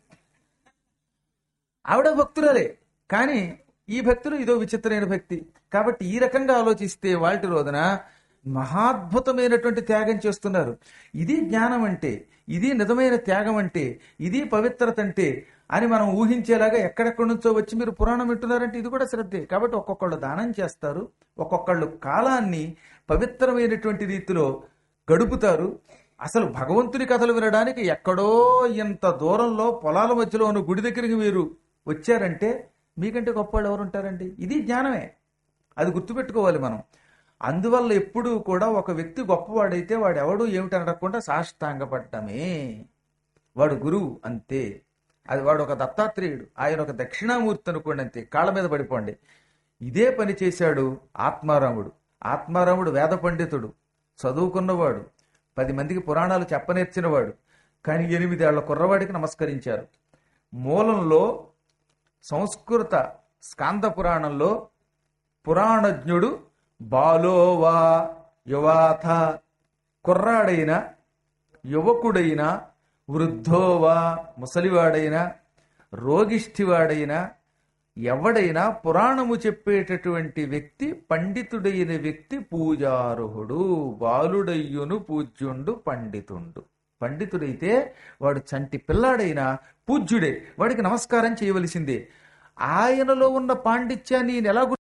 ఆవిడ భక్తురాలే కానీ ఈ భక్తులు ఇదో విచిత్రమైన భక్తి కాబట్టి ఈ రకంగా ఆలోచిస్తే వాటి రోజున మహాద్భుతమైనటువంటి త్యాగం చేస్తున్నారు ఇది జ్ఞానం అంటే ఇది నిజమైన త్యాగం అంటే ఇది పవిత్రత అంటే అని మనం ఊహించేలాగా ఎక్కడెక్కడి నుంచో వచ్చి మీరు పురాణం వింటున్నారంటే ఇది కూడా శ్రద్ధే కాబట్టి ఒక్కొక్కళ్ళు దానం చేస్తారు ఒక్కొక్కళ్ళు కాలాన్ని పవిత్రమైనటువంటి రీతిలో గడుపుతారు అసలు భగవంతుని కథలు వినడానికి ఎక్కడో ఇంత దూరంలో పొలాల మధ్యలో ఉన్న గుడి దగ్గరికి మీరు వచ్చారంటే మీకంటే గొప్పవాళ్ళు ఎవరు ఉంటారండి ఇది జ్ఞానమే అది గుర్తుపెట్టుకోవాలి మనం అందువల్ల ఎప్పుడూ కూడా ఒక వ్యక్తి గొప్పవాడైతే వాడు ఎవడు ఏమిటి అనకుండా సాష్టాంగపడ్డమే వాడు గురువు అంతే అది వాడు ఒక దత్తాత్రేయుడు ఆయన ఒక దక్షిణామూర్తి అనుకోండి అంతే కాళ్ళ మీద పడిపోండి ఇదే పని చేశాడు ఆత్మారాముడు ఆత్మారాముడు వేద పండితుడు చదువుకున్నవాడు పది మందికి పురాణాలు చెప్పనేర్చినవాడు కానీ ఎనిమిదేళ్ల కుర్రవాడికి నమస్కరించారు మూలంలో సంస్కృత స్కాంద పురాణంలో పురాణజ్ఞుడు బాలోవా యువాత కుర్రాడైన యువకుడైన వృద్ధోవా ముసలివాడైన రోగిష్ఠివాడైన ఎవడైనా పురాణము చెప్పేటటువంటి వ్యక్తి పండితుడైన వ్యక్తి పూజార్హుడు బాలుడయ్యును పూజ్యుండు పండితుండు పండితుడైతే వాడు చంటి పిల్లాడైనా పూజ్యుడే వాడికి నమస్కారం చేయవలసిందే ఆయనలో ఉన్న పాండిత్యాన్ని ఈయన ఎలా గుర్తు